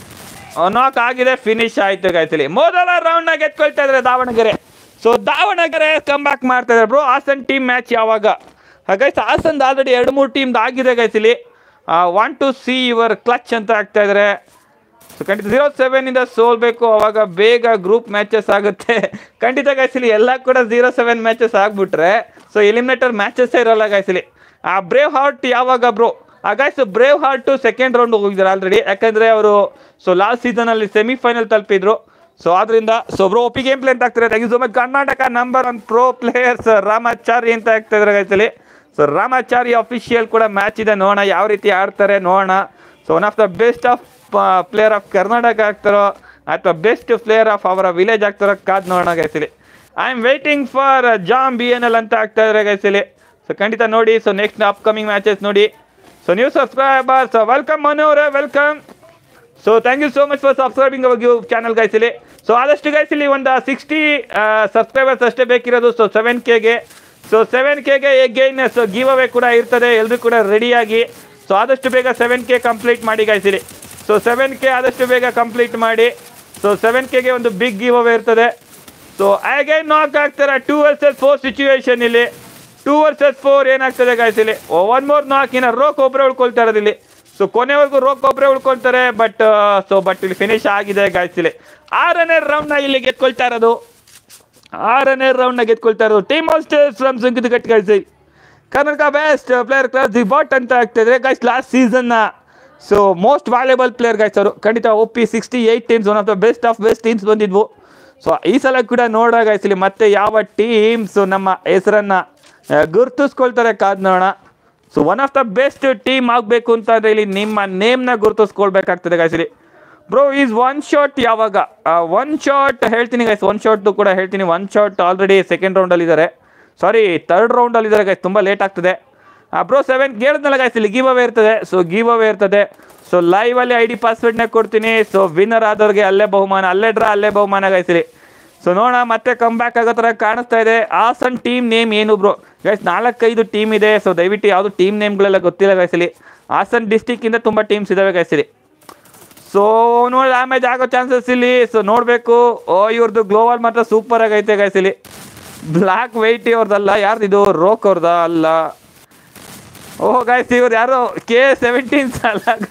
ನಾಕ್ ಆಗಿದೆ ಫಿನಿಶ್ ಆಯ್ತು ಗೈಸ್ ಇಲ್ಲಿ ಮೊದಲ ರೌಂಡ್ ನ ಗೆದ್ಕೊಳ್ತಾ ಇದ್ದಾರೆ Davanagere so Davanagere come back ಮಾಡ್ತಾ ಇದ್ದಾರೆ ಬ್ರೋ ಹಾಸನ್ ಟೀಮ್ ಮ್ಯಾಚ್ ಯಾವಾಗ ಗೈಸ್ ಹಾಸನ್ ಆಲ್ರೆಡಿ ಎರಡು ಮೂರು ಟೀಮ್ ಆಗಿದೆ ಗೈಸ್ ಇಲ್ಲಿ want to see your clutch ಅಂತ ಆಗ್ತಾ ಇದ್ದಾರೆ ಸೊ ಖಂಡಿತ ಜೀರೋ ಸೆವೆನ್ ಇಂದ ಸೋಲ್ಬೇಕು ಅವಾಗ ಬೇಗ ಗ್ರೂಪ್ ಮ್ಯಾಚಸ್ ಆಗುತ್ತೆ ಖಂಡಿತ ಗಾಯ್ಸಿಲಿ ಎಲ್ಲ ಕೂಡ ಜೀರೋ ಸೆವೆನ್ ಮ್ಯಾಚಸ್ ಆಗ್ಬಿಟ್ರೆ ಸೊ ಎಲಿಮಿನೇಟರ್ ಮ್ಯಾಚಸ್ ಇರಲ್ಲ ಗಾಯ್ಸಿಲಿ ಆ ಬ್ರೇವ್ ಹಾರ್ಟ್ ಯಾವಾಗ ಬ್ರೋ ಆ guys brave heart second round ಹೋಗಿದ್ದಾರೆ ಆಲ್ರೆಡಿ ಯಾಕಂದ್ರೆ ಅವರು ಸೊ ಲಾಸ್ಟ್ ಸೀಸನ್ ಅಲ್ಲಿ ಸೆಮಿಫೈನಲ್ ತಲುಪಿದ್ರು ಸೊ ಆದ್ರಿಂದ ಸೊ ಬ್ರೋ ಒಪ್ಪಿ ಗೇಮ್ ಪ್ಲೇ ಅಂತ ಆಗ್ತಾರೆ thank you so much Karnataka number one pro players Ramachari ಅಂತ ಆಗ್ತಾ ಇದ್ದಾರೆ ಗಾಯ್ಸಲ್ಲಿ ಸೊ ರಾಮಾಚಾರಿ ಅಫಿಷಿಯಲ್ ಕೂಡ ಮ್ಯಾಚ್ ಇದೆ ನೋಡೋಣ ಯಾವ ರೀತಿ ಆಡ್ತಾರೆ ನೋಡೋಣ so one of the best of player of Karnataka ಆಗ್ತಾರೋ ಅಥವಾ ಬೆಸ್ಟ್ ಪ್ಲೇಯರ್ ಆಫ್ ಅವರ ವಿಲೇಜ್ ಆಗ್ತಾರೋ ಕಾದ್ ನೋಡೋಣ ಗೈಸಲಿ I am waiting for jam B N L ಅಂತ ಆಗ್ತಾ ಇದ್ದಾರೆ ಗೈಸಲಿ ಸೊ ಖಂಡಿತ ನೋಡಿ ಸೊ ನೆಕ್ಸ್ಟ್ ಅಪ್ಕಮಿಂಗ್ ಮ್ಯಾಚಸ್ ನೋಡಿ so new subscribers welcome Manu ಅವರೇ welcome so thank you so much for subscribing our YouTube channel ಗೈಸಲಿ ಸೊ ಆದಷ್ಟು ಗೈಸಲಿ ಒಂದು ಸಿಕ್ಸ್ಟಿ ಸಬ್ಸ್ಕ್ರೈಬರ್ಸ್ ಅಷ್ಟೇ ಬೇಕಿರೋದು ಸೊ ಸೆವೆನ್ ಕೆಗೆ so seven ಕೆಗೆ again so give away ಕೂಡ ಇರ್ತದೆ ಎಲ್ಲರೂ ಕೂಡ ರೆಡಿಯಾಗಿ ಸೊ ಆದಷ್ಟು ಬೇಗ ಸೆವೆನ್ ಕೆ ಕಂಪ್ಲೀಟ್ ಮಾಡಿ ಗೈಸಿಲಿ ಸೊ ಸೆವೆನ್ ಕೆ ಆದಷ್ಟು ಬೇಗ ಕಂಪ್ಲೀಟ್ ಮಾಡಿ ಸೊ ಸೆವೆನ್ ಕೆಗೆ ಒಂದು ಬಿಗ್ ಗಿವ್ ಅವೇ ಇರ್ತದೆ ಸೊ ಅಗೈನ್ ನಾಕ್ ಆಗ್ತಾರೆ ಟೂ ವರ್ಸಸ್ ಫೋರ್ ಸಿಚುವೇಶನ್ ಇಲ್ಲಿ ಟೂ ವರ್ಸಸ್ ಫೋರ್ ಏನಾಗ್ತದೆ ಗಾಯ್ಸ್ ಇಲ್ಲಿ ಒನ್ ಮೋರ್ ನಾಕ್ ಇನ್ನ ರೋಕ್ ಒಬ್ಬರೇ ಉಳ್ಕೊಳ್ತಾ ಇರೋದು ಇಲ್ಲಿ ಸೊ ಕೊನೆವರೆಗೂ ರೋಕ್ ಒಬ್ಬರೇ ಉಳ್ಕೊಳ್ತಾರೆ ಬಟ್ ಸೊ ಬಟ್ ಇಲ್ಲಿ ಫಿನಿಶ್ ಆಗಿದೆ ಗಾಯ್ಸ್ ಇಲ್ಲಿ ಆರನೇ ರೌಂಡ್ನ ಇಲ್ಲಿ ಗೆದ್ಕೊಳ್ತಾ ಇರೋದು ಆರನೇ ರೌಂಡ್ನ ಗೆದ್ಕೊಳ್ತಾ ಇರೋದು ಟೀಮ್ ಮಾಸ್ಟರ್ಸ್ ಫ್ರಮ್ ಸುಂಕಿದ ಗಟ್ guys Karnataka best player class the bot ಅಂತ ಆಗ್ತಿದ್ರೆ ಗೈಸ್ ಲಾಸ್ಟ್ ಸೀಸನ್ನ so most valuable player guys ಅವರು ಖಂಡಿತ O P sixty eight teams one of the best of best teams ಬಂದಿದ್ವು ಸೊ ಈ ಸಲ ಕೂಡ ನೋಡೋ ಗೈಸ್ ಇಲ್ಲಿ ಮತ್ತೆ ಯಾವ ಟೀಮ್ಸ್ ನಮ್ಮ ಹೆಸರನ್ನ ಆ, ಗುರ್ತಿಸ್ಕೊಳ್ತಾರೆ ಕಾದ್ ನೋಡೋಣ so one of the best team ಆಗಬೇಕು ಅಂತಂದ್ರೆ ಇಲ್ಲಿ ನಿಮ್ಮ ನೇಮ್ನ ಗುರುತಿಸ್ಕೊಳ್ಬೇಕಾಗ್ತದೆ ಗೈಸ್ ಇಲ್ಲಿ ಬ್ರೋ ಈಸ್ ಒನ್ ಶಾಟ್ ಯಾವಾಗ ಒನ್ ಶಾಟ್ ಹೇಳ್ತೀನಿ ಗೈಸ್ ಒನ್ ಶಾಟ್ ಕೂಡ ಹೇಳ್ತೀನಿ ಒನ್ ಶಾಟ್ ಆಲ್ರೆಡಿ ಸೆಕೆಂಡ್ ರೌಂಡಲ್ಲಿ ಇದ್ದಾರೆ ಸಾರಿ ಥರ್ಡ್ ರೌಂಡಲ್ಲಿ ಇದ್ದಾರೆ ಗೈಸ್ ತುಂಬ ಲೇಟ್ ಆಗ್ತದೆ ಬ್ರೋ ಸೆವೆನ್ ಕೇಳಿದ್ನಲ್ಲ ಗೈಸ್ ಇಲ್ಲಿ ಗಿವ್ ಅವೇ ಇರ್ತದೆ ಸೊ ಗಿವ್ ಅವೇ ಇರ್ತದೆ ಸೊ ಲೈವಲ್ಲಿ ಐ ಡಿ ಪಾಸ್ವರ್ಡ್ನ ಕೊಡ್ತೀನಿ ಸೊ ವಿನ್ನರ್ ಆದವ್ರಿಗೆ ಅಲ್ಲೇ ಬಹುಮಾನ ಅಲ್ಲೇ ಡ್ರಾ ಅಲ್ಲೇ ಬಹುಮಾನ ಗೈಸ್ ಇಲ್ಲಿ ಸೊ ನೋಡೋಣ ಮತ್ತೆ ಕಮ್ ಬ್ಯಾಕ್ ಆಗೋ ಥರ ಕಾಣಿಸ್ತಾ ಇದೆ ಆಸನ್ ಟೀಮ್ ನೇಮ್ ಏನು ಬ್ರೋ ಗೈಸ್ ನಾಲ್ಕೈದು ಟೀಮ್ ಇದೆ ಸೊ ದಯವಿಟ್ಟು ಯಾವುದು ಟೀಮ್ ನೇಮ್ಗಳೆಲ್ಲ ಗೊತ್ತಿಲ್ಲ ಗೈಸ್ ಇಲ್ಲಿ ಹಾಸನ್ ಡಿಸ್ಟಿಕ್ಕಿಂದ ತುಂಬ ಟೀಮ್ಸ್ ಇದಾವೆ ಗೈಸ್ ಇಲ್ಲಿ ಸೊ ನೋಡಿ ಡ್ಯಾಮೇಜ್ ಆಗೋ ಚಾನ್ಸಸ್ ಇಲ್ಲಿ ಸೊ ನೋಡಬೇಕು ಓ ಇವ್ರದ್ದು ಗ್ಲೋವಲ್ ಮಾತ್ರ ಸೂಪರ್ ಆಗೈತೆ ಗೈಸ್ ಇಲ್ಲಿ ಬ್ಲ್ಯಾಕ್ ವೈಟ್ ಅವ್ರದ್ದಲ್ಲ ಯಾರ್ದಿದು ರೋಕ್ ಅವ್ರದ ಅಲ್ಲ ಓಹ್ ಗಾಯ್ಸ್ ಇವ್ರು ಯಾರು K seventeen Salaga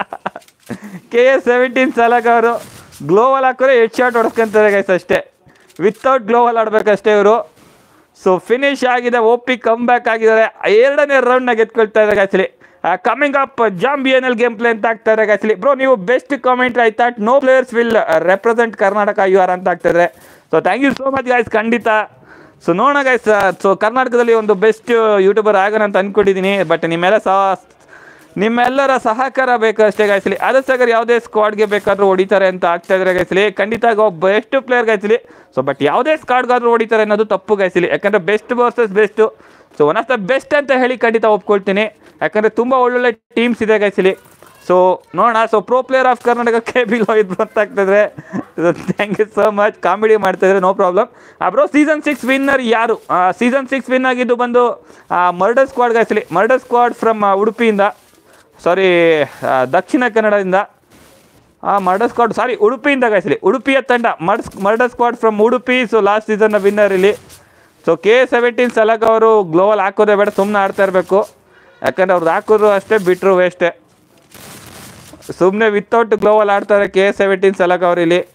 K seventeen Salaga ಅವರು ಗ್ಲೋವಲ್ ಹಾಕೋರೆ ಹೆಡ್ ಶಾಟ್ ಹೊಡ್ಸ್ಕೊಂತಾರೆ ಗೈಸ್ ಅಷ್ಟೇ ವಿತೌಟ್ ಗ್ಲೋವಲ್ ಆಡ್ಬೇಕಷ್ಟೇ ಇವರು ಸೊ ಫಿನಿಶ್ ಆಗಿದೆ ಒ ಪಿ ಕಮ್ ಬ್ಯಾಕ್ ಆಗಿದ್ದಾರೆ ಎರಡನೇ ರೌಂಡ್ನ ಗೆದ್ಕೊಳ್ತಾ ಇದ್ದಾರೆ ಗಾಯ್ಸಲಿ ಕಮಿಂಗ್ ಅಪ್ ಜಾಂಬಿಯನಲ್ ಗೇಮ್ ಪ್ಲೇ ಅಂತ ಆಗ್ತಾರೆ ಗಾಯ್ಸಲಿ ಬ್ರೋ ನೀವು best comment I thought no players will represent Karnataka you are ಅಂತ ಆಗ್ತಿದ್ರೆ so thank you so much guys ಖಂಡಿತ ಸೊ ನೋಡೋಣ ಗೈಸ್ ಸೊ ಕರ್ನಾಟಕದಲ್ಲಿ ಒಂದು ಬೆಸ್ಟ್ ಯೂಟ್ಯೂಬರ್ ಆಗೋಣ ಅಂತ ಅಂದ್ಕೊಂಡಿದ್ದೀನಿ ಬಟ್ ನಿಮ್ಮೆಲ್ಲ ಸಹ ನಿಮ್ಮೆಲ್ಲರ ಸಹಕಾರ ಬೇಕು ಅಷ್ಟೇ ಗಾಯ್ಸಲಿ ಅದಕ್ಕೋಸ್ಕರ ಯಾವುದೇ ಸ್ಕ್ವಾಡ್ಗೆ ಬೇಕಾದ್ರೂ ಹೊಡಿತಾರೆ ಅಂತ ಆಗ್ತಾ ಇದ್ರೆ ಗಾಯ್ಸಲಿ ಖಂಡಿತ ಒಬ್ಬ ಬೆಸ್ಟ್ ಪ್ಲೇಯರ್ ಗಾಯ್ಸಲಿ ಸೊ ಬಟ್ ಯಾವುದೇ ಸ್ಕ್ವಾಡ್ಗಾದ್ರೂ ಹೊಡಿತಾರೆ ಅನ್ನೋದು ತಪ್ಪು ಗಾಯ್ಸಲಿ ಯಾಕಂದರೆ best versus best so one of the best ಅಂತ ಹೇಳಿ ಖಂಡಿತ ಒಪ್ಕೊಳ್ತೀನಿ ಯಾಕಂದರೆ ತುಂಬ ಒಳ್ಳೊಳ್ಳೆ ಟೀಮ್ಸ್ ಇದೆ ಗಾಯ್ಸಲಿ ಸೊ ನೋಡೋಣ so pro player of Karnataka K B Lohith ಗೊತ್ತಾಗ್ತಿದ್ರೆ thank you so much comedy ಮಾಡ್ತಿದ್ರೆ no problem bro season six winner ಯಾರು ಸೀಸನ್ ಸಿಕ್ಸ್ ವಿನ್ ಆಗಿದ್ದು ಬಂದು ಮರ್ಡರ್ ಸ್ಕ್ವಾಡ್ ಗಾಯ್ಸಲಿ ಮರ್ಡರ್ ಸ್ಕ್ವಾಡ್ ಫ್ರಮ್ ಉಡುಪಿಯಿಂದ ಸಾರಿ ದಕ್ಷಿಣ ಕನ್ನಡದಿಂದ ಮರ್ಡರ್ ಸ್ಕ್ವಾಡ್ ಸಾರಿ ಉಡುಪಿಯಿಂದ ಗಾಯ್ಸಲಿ ಉಡುಪಿಯ ತಂಡ ಮರ್ಡ್ murder squad from Udupi so last ಸೀಸನ್ನ ವಿನ್ನರ್ ಇಲ್ಲಿ ಸೊ ಕೆ ಸೆವೆಂಟೀನ್ ಸಲಗ ಅವರು ಗ್ಲೋವಲ್ ಹಾಕೋದೇ ಬೇಡ ಸುಮ್ಮನೆ ಆಡ್ತಾ ಇರಬೇಕು ಯಾಕಂದ್ರೆ ಅವ್ರದ್ದು ಹಾಕಿದ್ರು ಅಷ್ಟೇ ಬಿಟ್ಟರು ವೇಸ್ಟೇ ಸುಮ್ಮನೆ ವಿತೌಟ್ ಗ್ಲೋವಲ್ ಆಡ್ತಾರೆ ಕೆ ಸೆವೆಂಟೀನ್ ಸಲಗ ಅವ್ರು ಇಲ್ಲಿ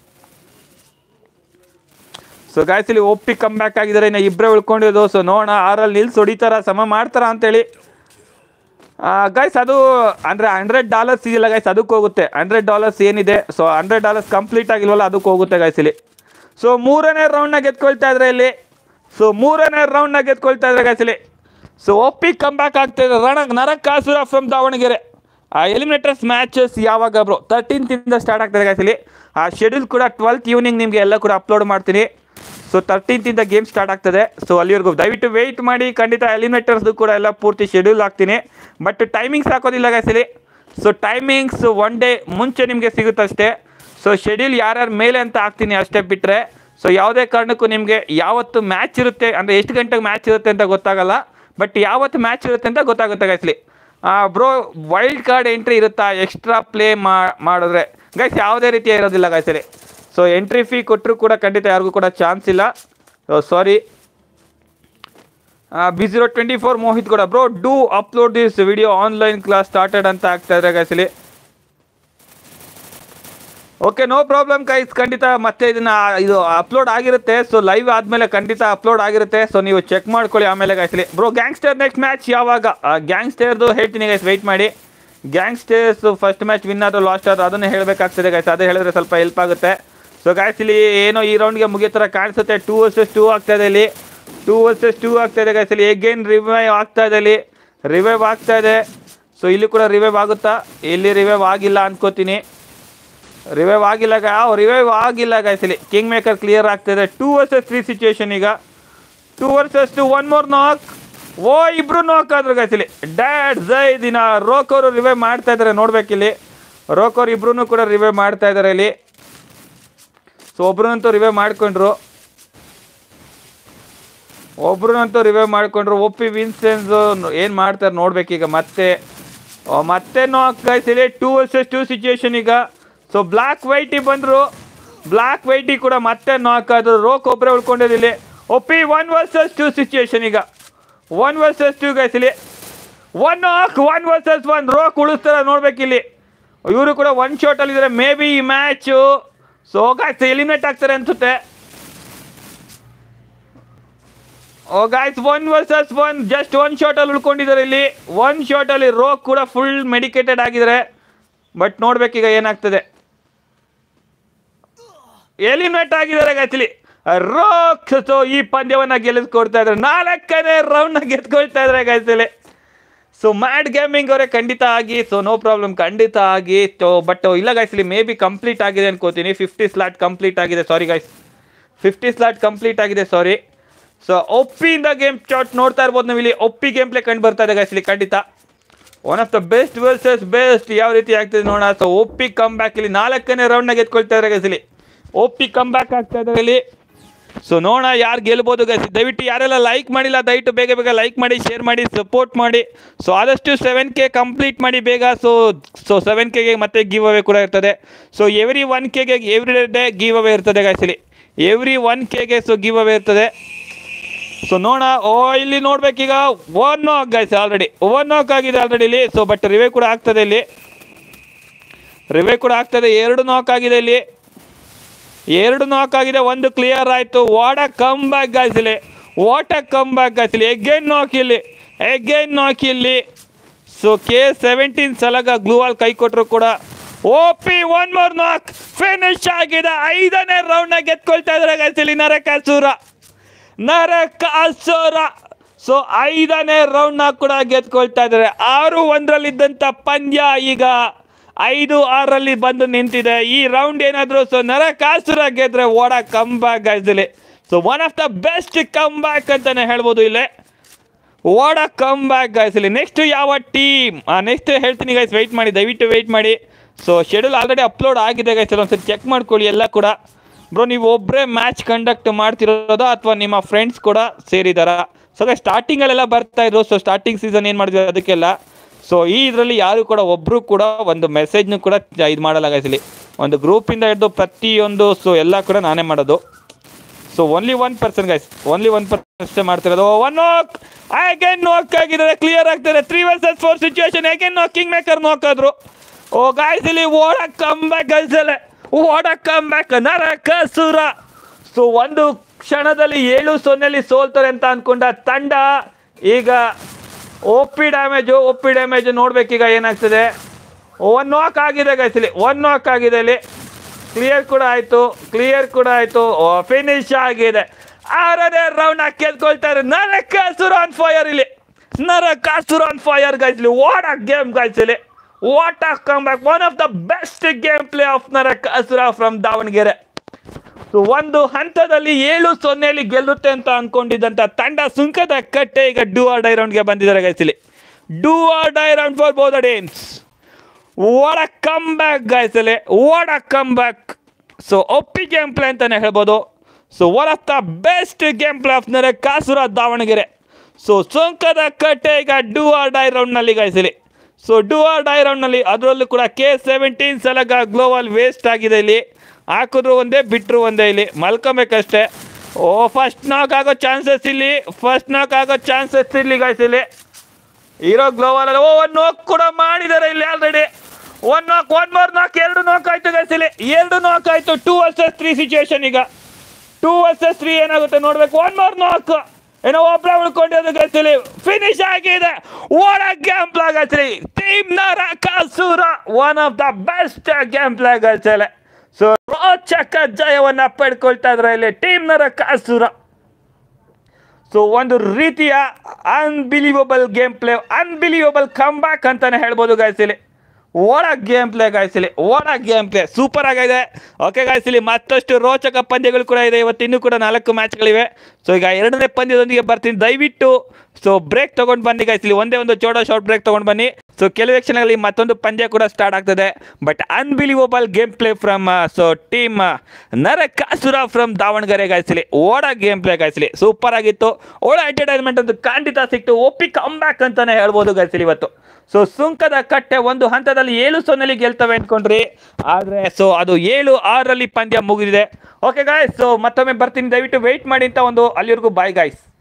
ಸೊ ಗಾಯ್ಸ್ ಇಲ್ಲಿ ಒಪ್ಪಿ ಕಮ್ ಬ್ಯಾಕ್ ಆಗಿದ್ದಾರೆ ಇನ್ನು ಇಬ್ಬರೇ ಉಳ್ಕೊಂಡಿದ್ದು ಸೊ ನೋಡೋಣ ಆರಲ್ಲಿ ನಿಲ್ಸ್ ಹೊಡಿತಾರ ಸಮ ಮಾಡ್ತಾರ ಅಂತೇಳಿ ಗೈಸ್ ಅದು ಅಂದರೆ ಹಂಡ್ರೆಡ್ ಡಾಲರ್ಸ್ ಇದೆಯಲ್ಲ ಗೈಸ್ ಅದಕ್ಕೆ ಹೋಗುತ್ತೆ ಹಂಡ್ರೆಡ್ ಡಾಲರ್ಸ್ ಏನಿದೆ ಸೊ ಹಂಡ್ರೆಡ್ ಡಾಲರ್ಸ್ ಕಂಪ್ಲೀಟ್ ಆಗಿಲ್ವಲ್ಲ ಅದಕ್ಕೆ ಹೋಗುತ್ತೆ ಗೈಸ್ ಇಲ್ಲಿ ಸೊ ಮೂರನೇ ರೌಂಡ್ನ ಗೆದ್ಕೊಳ್ತಾ ಇದ್ರೆ ಇಲ್ಲಿ ಸೊ ಮೂರನೇ ರೌಂಡ್ನ ಗೆದ್ಕೊಳ್ತಾ ಇದ್ರೆ ಗೈಸ್ ಇಲ್ಲಿ ಸೊ ಒಪ್ಪಿ ಕಮ್ ಬ್ಯಾಕ್ ಆಗ್ತಾ ಇದೆ ರಣ ನರಕಾಸುರ ಫ್ರಮ್ ದಾವಣಗೆರೆ ಆ ಎಲಿಮಿನೇಟರ್ಸ್ ಮ್ಯಾಚಸ್ ಯಾವಾಗ ಬ್ರೋ ತರ್ಟೀನ್ತಿಂದ ಸ್ಟಾರ್ಟ್ ಆಗ್ತದೆ ಗೈಸ್ ಇಲ್ಲಿ ಆ ಶೆಡ್ಯೂಲ್ ಕೂಡ ಟ್ವೆಲ್ತ್ ಈವ್ನಿಂಗ್ ನಿಮಗೆ ಎಲ್ಲ ಕೂಡ ಅಪ್ಲೋಡ್ ಮಾಡ್ತೀನಿ ಸೊ ತರ್ಟೀನ್ತಿಂದ ಗೇಮ್ ಸ್ಟಾರ್ಟ್ ಆಗ್ತದೆ ಸೊ ಅಲ್ಲಿವರೆಗೂ ದಯವಿಟ್ಟು ವೆಯ್ಟ್ ಮಾಡಿ ಖಂಡಿತ ಎಲಿಮಿನೇಟರ್ಸ್ದು ಕೂಡ ಎಲ್ಲ ಪೂರ್ತಿ ಶೆಡ್ಯೂಲ್ ಹಾಕ್ತೀನಿ ಬಟ್ ಟೈಮಿಂಗ್ಸ್ ಹಾಕೋದಿಲ್ಲ ಗೈಸ್ ಇಲ್ಲಿ ಸೊ ಟೈಮಿಂಗ್ಸ್ ಒನ್ ಡೇ ಮುಂಚೆ ನಿಮಗೆ ಸಿಗುತ್ತಷ್ಟೇ ಸೊ ಶೆಡ್ಯೂಲ್ ಯಾರ್ಯಾರ ಮೇಲೆ ಅಂತ ಹಾಕ್ತೀನಿ ಅಷ್ಟೇ ಬಿಟ್ಟರೆ ಸೊ ಯಾವುದೇ ಕಾರಣಕ್ಕೂ ನಿಮಗೆ ಯಾವತ್ತು ಮ್ಯಾಚ್ ಇರುತ್ತೆ ಅಂದರೆ ಎಷ್ಟು ಗಂಟೆಗೆ ಮ್ಯಾಚ್ ಇರುತ್ತೆ ಅಂತ ಗೊತ್ತಾಗಲ್ಲ ಬಟ್ ಯಾವತ್ತು ಮ್ಯಾಚ್ ಇರುತ್ತೆ ಅಂತ ಗೊತ್ತಾಗುತ್ತೆ ಗೈಸ್ಲಿ ಬ್ರೋ ವೈಲ್ಡ್ ಕಾರ್ಡ್ ಎಂಟ್ರಿ ಇರುತ್ತಾ ಎಕ್ಸ್ಟ್ರಾ ಪ್ಲೇ ಮಾಡಿದ್ರೆ ಗೈಸ್ ಯಾವುದೇ ರೀತಿಯ ಇರೋದಿಲ್ಲ ಗೈಸಲ್ಲಿ ಸೊ ಎಂಟ್ರಿ ಫೀ ಕೊಟ್ಟರು ಕೂಡ ಖಂಡಿತ ಯಾರಿಗೂ ಕೂಡ ಚಾನ್ಸ್ ಇಲ್ಲ ಸಾರಿ ಬಿಸಿರೋ ಟ್ವೆಂಟಿ ಫೋರ್ ಮೋಹಿತ್ ಕೂಡ bro do upload this video online class started ಅಂತ ಆಗ್ತಾ ಇದ್ರೆ ಗೈಸಲಿ ಓಕೆ ನೋ ಪ್ರಾಬ್ಲಮ್ ಕೈಸ್ ಖಂಡಿತ ಮತ್ತೆ ಇದನ್ನ ಇದು ಅಪ್ಲೋಡ್ ಆಗಿರುತ್ತೆ ಸೊ ಲೈವ್ ಆದಮೇಲೆ ಖಂಡಿತ ಅಪ್ಲೋಡ್ ಆಗಿರುತ್ತೆ ಸೊ ನೀವು ಚೆಕ್ ಮಾಡ್ಕೊಳ್ಳಿ ಆಮೇಲೆ ಗಾಯ್ಸಲಿ ಬ್ರೋ ಗ್ಯಾಂಗ್ಸ್ಟರ್ ನೆಕ್ಸ್ಟ್ ಮ್ಯಾಚ್ ಯಾವಾಗ ಗ್ಯಾಂಗ್ಸ್ಟರ್ದು ಹೇಳ್ತೀನಿ ಗೈಸ್ ವೆಯ್ಟ್ ಮಾಡಿ ಗ್ಯಾಂಗ್ಸ್ಟರ್ಸ್ ಫಸ್ಟ್ ಮ್ಯಾಚ್ ವಿನ್ ಆದರೂ ಲಾಸ್ಟ್ ಆದರೂ ಅದನ್ನೇ ಹೇಳಬೇಕಾಗ್ತದೆ ಗೈಸ್ ಅದೇ ಹೇಳಿದ್ರೆ ಸ್ವಲ್ಪ ಹೆಲ್ಪ್ ಆಗುತ್ತೆ ಸೊ ಗಾಯ್ಸ್ ಇಲ್ಲಿ ಏನೋ ಈ ರೌಂಡ್ಗೆ ಮುಗಿಯೋ ಥರ ಕಾಣಿಸುತ್ತೆ ಟೂ ವರ್ಸಸ್ ಟೂ ಆಗ್ತಾ ಇದೆ ಇಲ್ಲಿ ಟೂ ವರ್ಸಸ್ ಟೂ ಆಗ್ತಾ ಇದೆ ಗೈಸ್ ಇಲ್ಲಿ ಎಗೇನ್ ರಿವೈವ್ ಆಗ್ತಾ ಇದೆ ಇಲ್ಲಿ ರಿವೈವ್ ಆಗ್ತಾ ಇದೆ ಸೊ ಇಲ್ಲಿ ಕೂಡ ರಿವೈವ್ ಆಗುತ್ತಾ ಇಲ್ಲಿ ರಿವೈವ್ ಆಗಿಲ್ಲ ಅನ್ಕೋತೀನಿ ರಿವೈವ್ ಆಗಿಲ್ಲ ಯಾವ ರಿವೈವ್ ಆಗಿಲ್ಲ ಗೈಸ್ ಇಲ್ಲಿ ಕಿಂಗ್ ಮೇಕರ್ ಕ್ಲಿಯರ್ ಆಗ್ತಿದೆ ಟೂ ವರ್ಸಸ್ ತ್ರೀ ಸಿಚುವೇಶನ್ ಈಗ two versus two one more knock oh ಇಬ್ರು ನಾಕ್ ಆದ್ರು ಗೈಸ್ ಇಲ್ಲಿ ಡ್ಯಾಡ್ ಜೈ ದಿನ ರೋಕ್ ಅವರು ರಿವೈವ್ ಮಾಡ್ತಾ ಇದ್ದಾರೆ ನೋಡ್ಬೇಕಿಲ್ಲಿ ರೋಕ್ ಅವ್ರು ಇಬ್ರು ಕೂಡ ರಿವೈವ್ ಮಾಡ್ತಾ ಇದ್ದಾರೆ ಇಲ್ಲಿ ಸೊ ಒಬ್ರನ್ನಂತೂ ರಿವೈವ್ ಮಾಡ್ಕೊಂಡ್ರು ಒಬ್ರನ್ನಂತೂ ರಿವೈವ್ ಮಾಡ್ಕೊಂಡ್ರು ಒಪ್ಪಿ ವಿನ್ಸೆನ್ಸ್ ಏನು ಮಾಡ್ತಾರೆ ನೋಡ್ಬೇಕೀಗ ಮತ್ತೆ ಆ, ಮತ್ತೆ ನಾಕ್ ಗೈಸ್ ಇಲ್ಲಿ ಟೂ ವರ್ಸಸ್ ಟೂ ಸಿಚುವೇಶನ್ ಈಗ ಸೊ ಬ್ಲ್ಯಾಕ್ ವೈಟಿ ಬಂದರು ಬ್ಲ್ಯಾಕ್ ವೈಟಿ ಕೂಡ ಮತ್ತೆ ನಾಕ್ ಆದ್ರು ರೋಕ್ ಒಬ್ಬರೇ ಉಳ್ಕೊಂಡಿದ್ದಿಲ್ಲಿ ಒಪ್ಪಿ ಒನ್ ವರ್ಸಸ್ ಟೂ ಸಿಚುವೇಶನ್ ಈಗ ಒನ್ ವರ್ಸಸ್ ಟೂ ಗೈಸ್ ಇಲ್ಲಿ one knock one versus one Rock ಉಳಿಸ್ತಾರ ನೋಡ್ಬೇಕಿಲ್ಲಿ ಇವರು ಕೂಡ ಒನ್ ಶಾಟಲ್ಲಿ ಇದ್ದಾರೆ ಮೇ ಬಿ ಈ ಮ್ಯಾಚು ಸೊ ಗಾಯ್ಸ್ ಎಲಿಮಿನೇಟ್ ಆಗ್ತಾರೆ ಅನ್ಸುತ್ತೆ oh guys one versus one just one ಶಾಟಲ್ಲಿ ಉಳ್ಕೊಂಡಿದ್ದಾರೆ ಇಲ್ಲಿ ಒನ್ ಶಾಟಲ್ಲಿ ರೋಕ್ ಕೂಡ ಫುಲ್ ಮೆಡಿಕೇಟೆಡ್ ಆಗಿದ್ದಾರೆ ಬಟ್ ನೋಡ್ಬೇಕೀಗ ಏನಾಗ್ತದೆ ಎಲಿಮಿನೇಟ್ ಆಗಿದ್ದಾರೆ ಆಕ್ಚುಲಿ ರೋಕ್ ಸೊ ಈ ಪಂದ್ಯವನ್ನ ಗೆಲ್ಲಿಸ್ಕೊಡ್ತಾ ಇದ್ದಾರೆ ನಾಲ್ಕನೇ ರೌಂಡ್ನ ಗೆದ್ಕೊಳ್ತಾ ಇದ್ದಾರೆ ಗಾಯ್ಸಲ್ಲಿ ಸೊ ಮ್ಯಾಡ್ ಗೇಮಿಂಗ್ ಅವರೇ ಖಂಡಿತ ಆಗಿ ಸೊ ನೋ ಪ್ರಾಬ್ಲಮ್ ಖಂಡಿತ ಆಗಿ ಸೊ ಬಟ್ ಇಲ್ಲ ಗಾಯ್ಸಲಿ ಮೇ ಬಿ ಕಂಪ್ಲೀಟ್ ಆಗಿದೆ ಅನ್ಕೋತೀನಿ ಫಿಫ್ಟಿ ಸ್ಲಾಟ್ ಕಂಪ್ಲೀಟ್ ಆಗಿದೆ sorry guys fifty slot complete ಆಗಿದೆ ಸಾರಿ ಸೊ ಒಪ್ಪಿಯಿಂದ ಗೇಮ್ ಚಾಟ್ ನೋಡ್ತಾ ಇರ್ಬೋದು ನಾವು ಇಲ್ಲಿ ಒಪ್ಪಿ ಗೇಮ್ ಪ್ಲೇ ಕಂಡು ಬರ್ತಾ ಇದೆ guys ಇಲ್ಲಿ ಖಂಡಿತ one of the best versus best ಯಾವ ರೀತಿ ಆಗ್ತದೆ ನೋಡೋಣ ಸೊ ಒಪ್ಪಿ ಕಮ್ ಬ್ಯಾಕ್ ಇಲ್ಲಿ ನಾಲ್ಕನೇ ರೌಂಡ್ನ ಗೆದ್ಕೊಳ್ತಾ ಇದ್ದಾರೆ guys ಇಲ್ಲಿ ಒಪ್ಪಿ ಕಮ್ ಬ್ಯಾಕ್ ಆಗ್ತಾ ಇದ್ದಾರೆ ಇಲ್ಲಿ ಸೊ ನೋಡೋಣ ಯಾರು ಗೆಲ್ಬೋದು ಗೈಸ್ ದಯವಿಟ್ಟು ಯಾರೆಲ್ಲ ಲೈಕ್ ಮಾಡಿಲ್ಲ ದಯವಿಟ್ಟು ಬೇಗ ಬೇಗ ಲೈಕ್ ಮಾಡಿ ಶೇರ್ ಮಾಡಿ ಸಪೋರ್ಟ್ ಮಾಡಿ ಸೊ ಆದಷ್ಟು ಸೆವೆನ್ ಕೆ ಕಂಪ್ಲೀಟ್ ಮಾಡಿ ಬೇಗ ಸೊ ಸೊ ಸೆವೆನ್ ಕೆಗೆ ಮತ್ತೆ ಗಿವ್ ಅವೇ ಕೂಡ ಇರ್ತದೆ ಸೊ ಎವ್ರಿ ಒನ್ ಕೆಗೆ ಎವ್ರಿ ಡೇ ಗಿವ್ ಅವೇ ಇರ್ತದೆ guys ಇಲ್ಲಿ ಎವ್ರಿ ಒನ್ ಕೆಗೆ ಸೊ ಗಿವ್ ಅವೇ ಇರ್ತದೆ ಸೊ ನೋಡ ಓ ಇಲ್ಲಿ ನೋಡ್ಬೇಕೀಗ one knock guys already one knock ಆಗಿದೆ ಆಲ್ರೆಡಿ ಇಲ್ಲಿ ಸೊ ಬಟ್ ರಿವೇ ಕೂಡ ಆಗ್ತದೆ ಇಲ್ಲಿ ರಿವೇ ಕೂಡ ಆಗ್ತದೆ ಎರಡು ನಾಕ್ ಆಗಿದೆ ಇಲ್ಲಿ ಎರಡು ನಾಕ್ ಆಗಿದೆ ಒಂದು ಕ್ಲಿಯರ್ ಆಯ್ತು what a comeback guys ಇಲ್ಲಿ what a comeback guys ಇಲ್ಲಿ ಎಗೇನ್ ನಾಕ್ ಇಲ್ಲಿ ಎಗೇನ್ ನಾಕ್ ಇಲ್ಲಿ so K seventeen Salaga gloo wall ಕೈ ಕೊಟ್ಟರು ಕೂಡ O P one more knock finish ಆಗಿದೆ ಐದನೇ ರೌಂಡ್ನ ಗೆದ್ಕೊಳ್ತಾ ಇದ್ದಾರೆ ಗೈಸ್ ಇಲ್ಲಿ ನರಕಾಸುರ ನರಕಾಸುರ ಸೊ ಐದನೇ ರೌಂಡ್ನ ಕೂಡ ಗೆದ್ಕೊಳ್ತಾ ಇದ್ದಾರೆ ಆರು ಒಂದರಲ್ಲಿದ್ದಂಥ ಪಂದ್ಯ ಈಗ ಐದು ಆರಲ್ಲಿ ಬಂದು ನಿಂತಿದೆ ಈ ರೌಂಡ್ ಏನಾದರೂ ಸೊ ನರಕಾಸುರ ಗೆದ್ರೆ ಓಡ ಕಮ್ ಬ್ಯಾಕ್ ಗಾಯ್ಸಲಿ so one of the best comeback ಅಂತಾನೆ ಹೇಳ್ಬೋದು ಇಲ್ಲೇ ಓಡ ಕಮ್ ಬ್ಯಾಕ್ ಗಾಯ್ಸಲಿ ನೆಕ್ಸ್ಟ್ ಯಾವ ಟೀಮ್ ನೆಕ್ಸ್ಟ್ ಹೇಳ್ತೀನಿ ಗೈಸ್ ವೆಯ್ಟ್ ಮಾಡಿ ದಯವಿಟ್ಟು ವೆಯ್ಟ್ ಮಾಡಿ ಸೊ ಶೆಡ್ಯೂಲ್ ಆಲ್ರೆಡಿ ಅಪ್ಲೋಡ್ ಆಗಿದೆ ಗೈಸ್ ಒಂದ್ಸರಿ ಚೆಕ್ ಮಾಡ್ಕೊಳ್ಳಿ ಎಲ್ಲ ಕೂಡ ಬ್ರೋ ನೀವು ಒಬ್ಬರೇ ಮ್ಯಾಚ್ ಕಂಡಕ್ಟ್ ಮಾಡ್ತಿರೋದಾ ಅಥವಾ ನಿಮ್ಮ ಫ್ರೆಂಡ್ಸ್ ಕೂಡ ಸೇರಿದಾರಾ ಸೊ ಸ್ಟಾರ್ಟಿಂಗಲ್ಲೆಲ್ಲ ಬರ್ತಾ ಇದ್ರು ಸೊ ಸ್ಟಾರ್ಟಿಂಗ್ ಸೀಸನ್ ಏನು ಮಾಡಿದ್ವಿ ಅದಕ್ಕೆಲ್ಲ ಸೊ ಈ ಇದರಲ್ಲಿ ಯಾರು ಕೂಡ ಒಬ್ಬರು ಕೂಡ ಒಂದು ಮೆಸೇಜ್ನು ಕೂಡ ಇದು ಮಾಡಲ್ಲ ಗೈಸಲಿ ಒಂದು ಗ್ರೂಪಿಂದ ಹಿಡಿದು ಪ್ರತಿಯೊಂದು ಸೊ ಎಲ್ಲ ಕೂಡ ನಾನೇ ಮಾಡೋದು so only one person guys only one person ಮಾಡ್ತಿರೋದು ಒನ್ ನಾಕ್ ಅಗೇನ್ ನಾಕ್ ಆಗಿದ್ದಾರೆ ಕ್ಲಿಯರ್ ಆಗ್ತಾರೆ three versus four situation again knock king maker ನೋಕಾದ್ರು ಓ ಗಾಯ್ಸ್ ಇಲ್ಲಿ ಓಡ ಕಮ್ ಬ್ಯಾಕ್ ಗೈಸಲ್ಲೇ ಓಡ ಕಮ್ ಬ್ಯಾಕ್ ನರಕಸುರ ಸೊ ಒಂದು ಕ್ಷಣದಲ್ಲಿ ಏಳು ಸೊನ್ನೆಲಿ ಸೋಲ್ತಾರೆ ಅಂತ ಅನ್ಕೊಂಡ ತಂಡ ಈಗ O P damage O P damage ನೋಡ್ಬೇಕೀಗ ಏನಾಗ್ತದೆ ಒನ್ ನಾಕ್ ಆಗಿದೆ ಗೈಸ್ ಇಲ್ಲಿ ಒನ್ ನಾಕ್ ಆಗಿದೆ ಇಲ್ಲಿ ಕ್ಲಿಯರ್ ಕೂಡ ಆಯ್ತು ಕ್ಲಿಯರ್ ಕೂಡ ಆಯ್ತು ಫಿನಿಶ್ ಆಗಿದೆ ಆರನೇ ರೌಂಡ್ ಗೆದ್ಕೊಳ್ತಾರೆ ನರಕಾಸುರ ಆನ್ ಫೈರ್ ಇಲ್ಲಿ ನರಕಾಸುರ ಆನ್ ಫೈರ್ ಗೈಸ್ ಇಲ್ಲಿ ವಾಟ್ ಆ ಗೇಮ್ ಗೈಸ್ ಇಲ್ಲಿ what a comeback one of the best game play of Narakasura from Davanagere so ಒಂದು ಹಂತದಲ್ಲಿ ಏಳು ಸೊನ್ನೆಯಲ್ಲಿ ಗೆಲ್ಲುತ್ತೆ ಅಂತ ಅನ್ಕೊಂಡಿದ್ದಂತ ತಂಡ ಸುಂಕದ ಕಟ್ಟೆ ಈಗ ಡೂ ಆರ್ ಡೈ ರೌಂಡ್ಗೆ ಬಂದಿದ್ದಾರೆ ಗೈಸ್ ಇಲ್ಲಿ do or die round for both teams what a comeback ಗಾಯ್ಸಲೆ what a comeback so OP game play ಅಂತಾನೆ ಹೇಳ್ಬೋದು so one of the best game play of Narakasura Davanagere so ಸೋಂಕದ ಕಟ್ಟೆ ಈಗ do or die ರೌಂಡ್ನಲ್ಲಿ ಗಾಯಿಸಲಿ so do or die ರೌಂಡ್ನಲ್ಲಿ ಅದರಲ್ಲೂ ಕೂಡ K seventeen Salaga gloo wall waste ಆಗಿದೆ ಇಲ್ಲಿ ಹಾಕಿದ್ರು ಒಂದೇ ಬಿಟ್ಟರು ಒಂದೇ ಇಲ್ಲಿ ಮಲ್ಕೊಬೇಕಷ್ಟೇ ಓ ಫಸ್ಟ್ ನಾಕ್ ಆಗೋ ಚಾನ್ಸಸ್ ಇಲ್ಲಿ ಫಸ್ಟ್ ನಾಕ್ ಆಗೋ ಚಾನ್ಸಸ್ ಇಲ್ಲಿ ಗಾಯ್ಸ್ ಇಲ್ಲಿ ಇರೋ ಗ್ಲೋವಲ್ ಓ ಒನ್ ನೋಕ್ ಕೂಡ ಮಾಡಿದ್ದಾರೆ ಇಲ್ಲಿ already one knock one more knock ಎರಡು ನಾಕ್ ಆಯ್ತು ಗೈಸ್ ಇಲ್ಲಿ ಎರಡು ನಾಕ್ ಆಯ್ತು ಟೂ ವರ್ಸಸ್ ತ್ರೀ ಸಿಚುವೇಶನ್ ಈಗ ಟೂ ವರ್ಸಸ್ ತ್ರೀ ಏನಾಗುತ್ತೆ ನೋಡ್ಬೇಕು ಒನ್ ಮೋರ್ ನಾಕ್ ಏನೋ ಒಬ್ಬರ ಉಳ್ಕೊಂಡಿರೋದು ಗೈಸ್ ಇಲ್ಲಿ ಫಿನಿಶ್ ಆಗಿದೆ ಓಡ ಗೇಮ್ ಪ್ಲೇ ಗೈಸ್ ಇಲ್ಲಿ team Narakasura one of the best game play guys ಇಲ್ಲಿ ಸೊ ರೋಚಕ ಜಯವನ್ನ ಪಡ್ಕೊಳ್ತಾ ಇದ್ರೆ ಇಲ್ಲಿ ಟೀಮ್ ನರಕಾಸುರ ಸೊ ಒಂದು ರೀತಿಯ unbelievable game play unbelievable comeback ಅಂತಾನೆ ಹೇಳ್ಬೋದು ಗಾಯ್ಸಿಲಿ ಓಡ ಗೇಮ್ ಪ್ಲೇ ಗಾಯ್ಸಿಲಿ ಓಡ ಗೇಮ್ ಪ್ಲೇ ಸೂಪರ್ ಆಗಿದೆ ಓಕೆ ಗಾಯ್ಸಿಲಿ ಮತ್ತಷ್ಟು ರೋಚಕ ಪಂದ್ಯಗಳು ಕೂಡ ಇದೆ ಇವತ್ತು ಇನ್ನೂ ಕೂಡ ನಾಲ್ಕು ಮ್ಯಾಚ್ಗಳಿವೆ ಸೊ ಈಗ ಎರಡನೇ ಪಂದ್ಯದೊಂದಿಗೆ ಬರ್ತೀನಿ ದಯವಿಟ್ಟು ಸೊ ಬ್ರೇಕ್ ತೊಗೊಂಡು ಬನ್ನಿ ಗಾಯ್ಸಿಲಿ ಒಂದೇ ಒಂದು ಚೋಡ ಶಾರ್ಟ್ ಬ್ರೇಕ್ ತೊಗೊಂಡು ಬನ್ನಿ ಸೊ ಕೆಲವೇ ಕ್ಷಣಗಳಲ್ಲಿ ಮತ್ತೊಂದು ಪಂದ್ಯ ಕೂಡ ಸ್ಟಾರ್ಟ್ ಆಗ್ತದೆ but unbelievable game play from so team Narakasura from Davanagere ಗಾಯಿಸಲಿ ಓಡ ಗೇಮ್ ಪ್ಲೇ ಗಾಯಿಸಲಿ ಸೂಪರ್ ಆಗಿತ್ತು ಓಡ ಎಂಟರ್ಟೈನ್ಮೆಂಟ್ ಒಂದು ಖಂಡಿತ ಸಿಕ್ತು ಒಪ್ಪಿ ಕಮ್ ಬ್ಯಾಕ್ ಅಂತಾನೆ ಹೇಳ್ಬೋದು ಗಾಯಿಸಲಿ ಇವತ್ತು ಸೊ ಸುಂಕದ ಕಟ್ಟೆ ಒಂದು ಹಂತದಲ್ಲಿ ಏಳು ಸೊನ್ನೆಲಿ ಗೆಲ್ತವೆ ಅನ್ಕೊಂಡ್ರಿ ಆದರೆ ಸೊ ಅದು ಏಳು ಆರರಲ್ಲಿ ಪಂದ್ಯ ಮುಗಿದಿದೆ ಓಕೆ ಗಾಯ್ಸ್ ಸೊ ಮತ್ತೊಮ್ಮೆ ಬರ್ತೀನಿ ದಯವಿಟ್ಟು ವೆಯ್ಟ್ ಮಾಡಿ ಅಂತ ಒಂದು ಅಲ್ಲಿವರೆಗೂ ಬಾಯ್ ಗಾಯ್ಸ್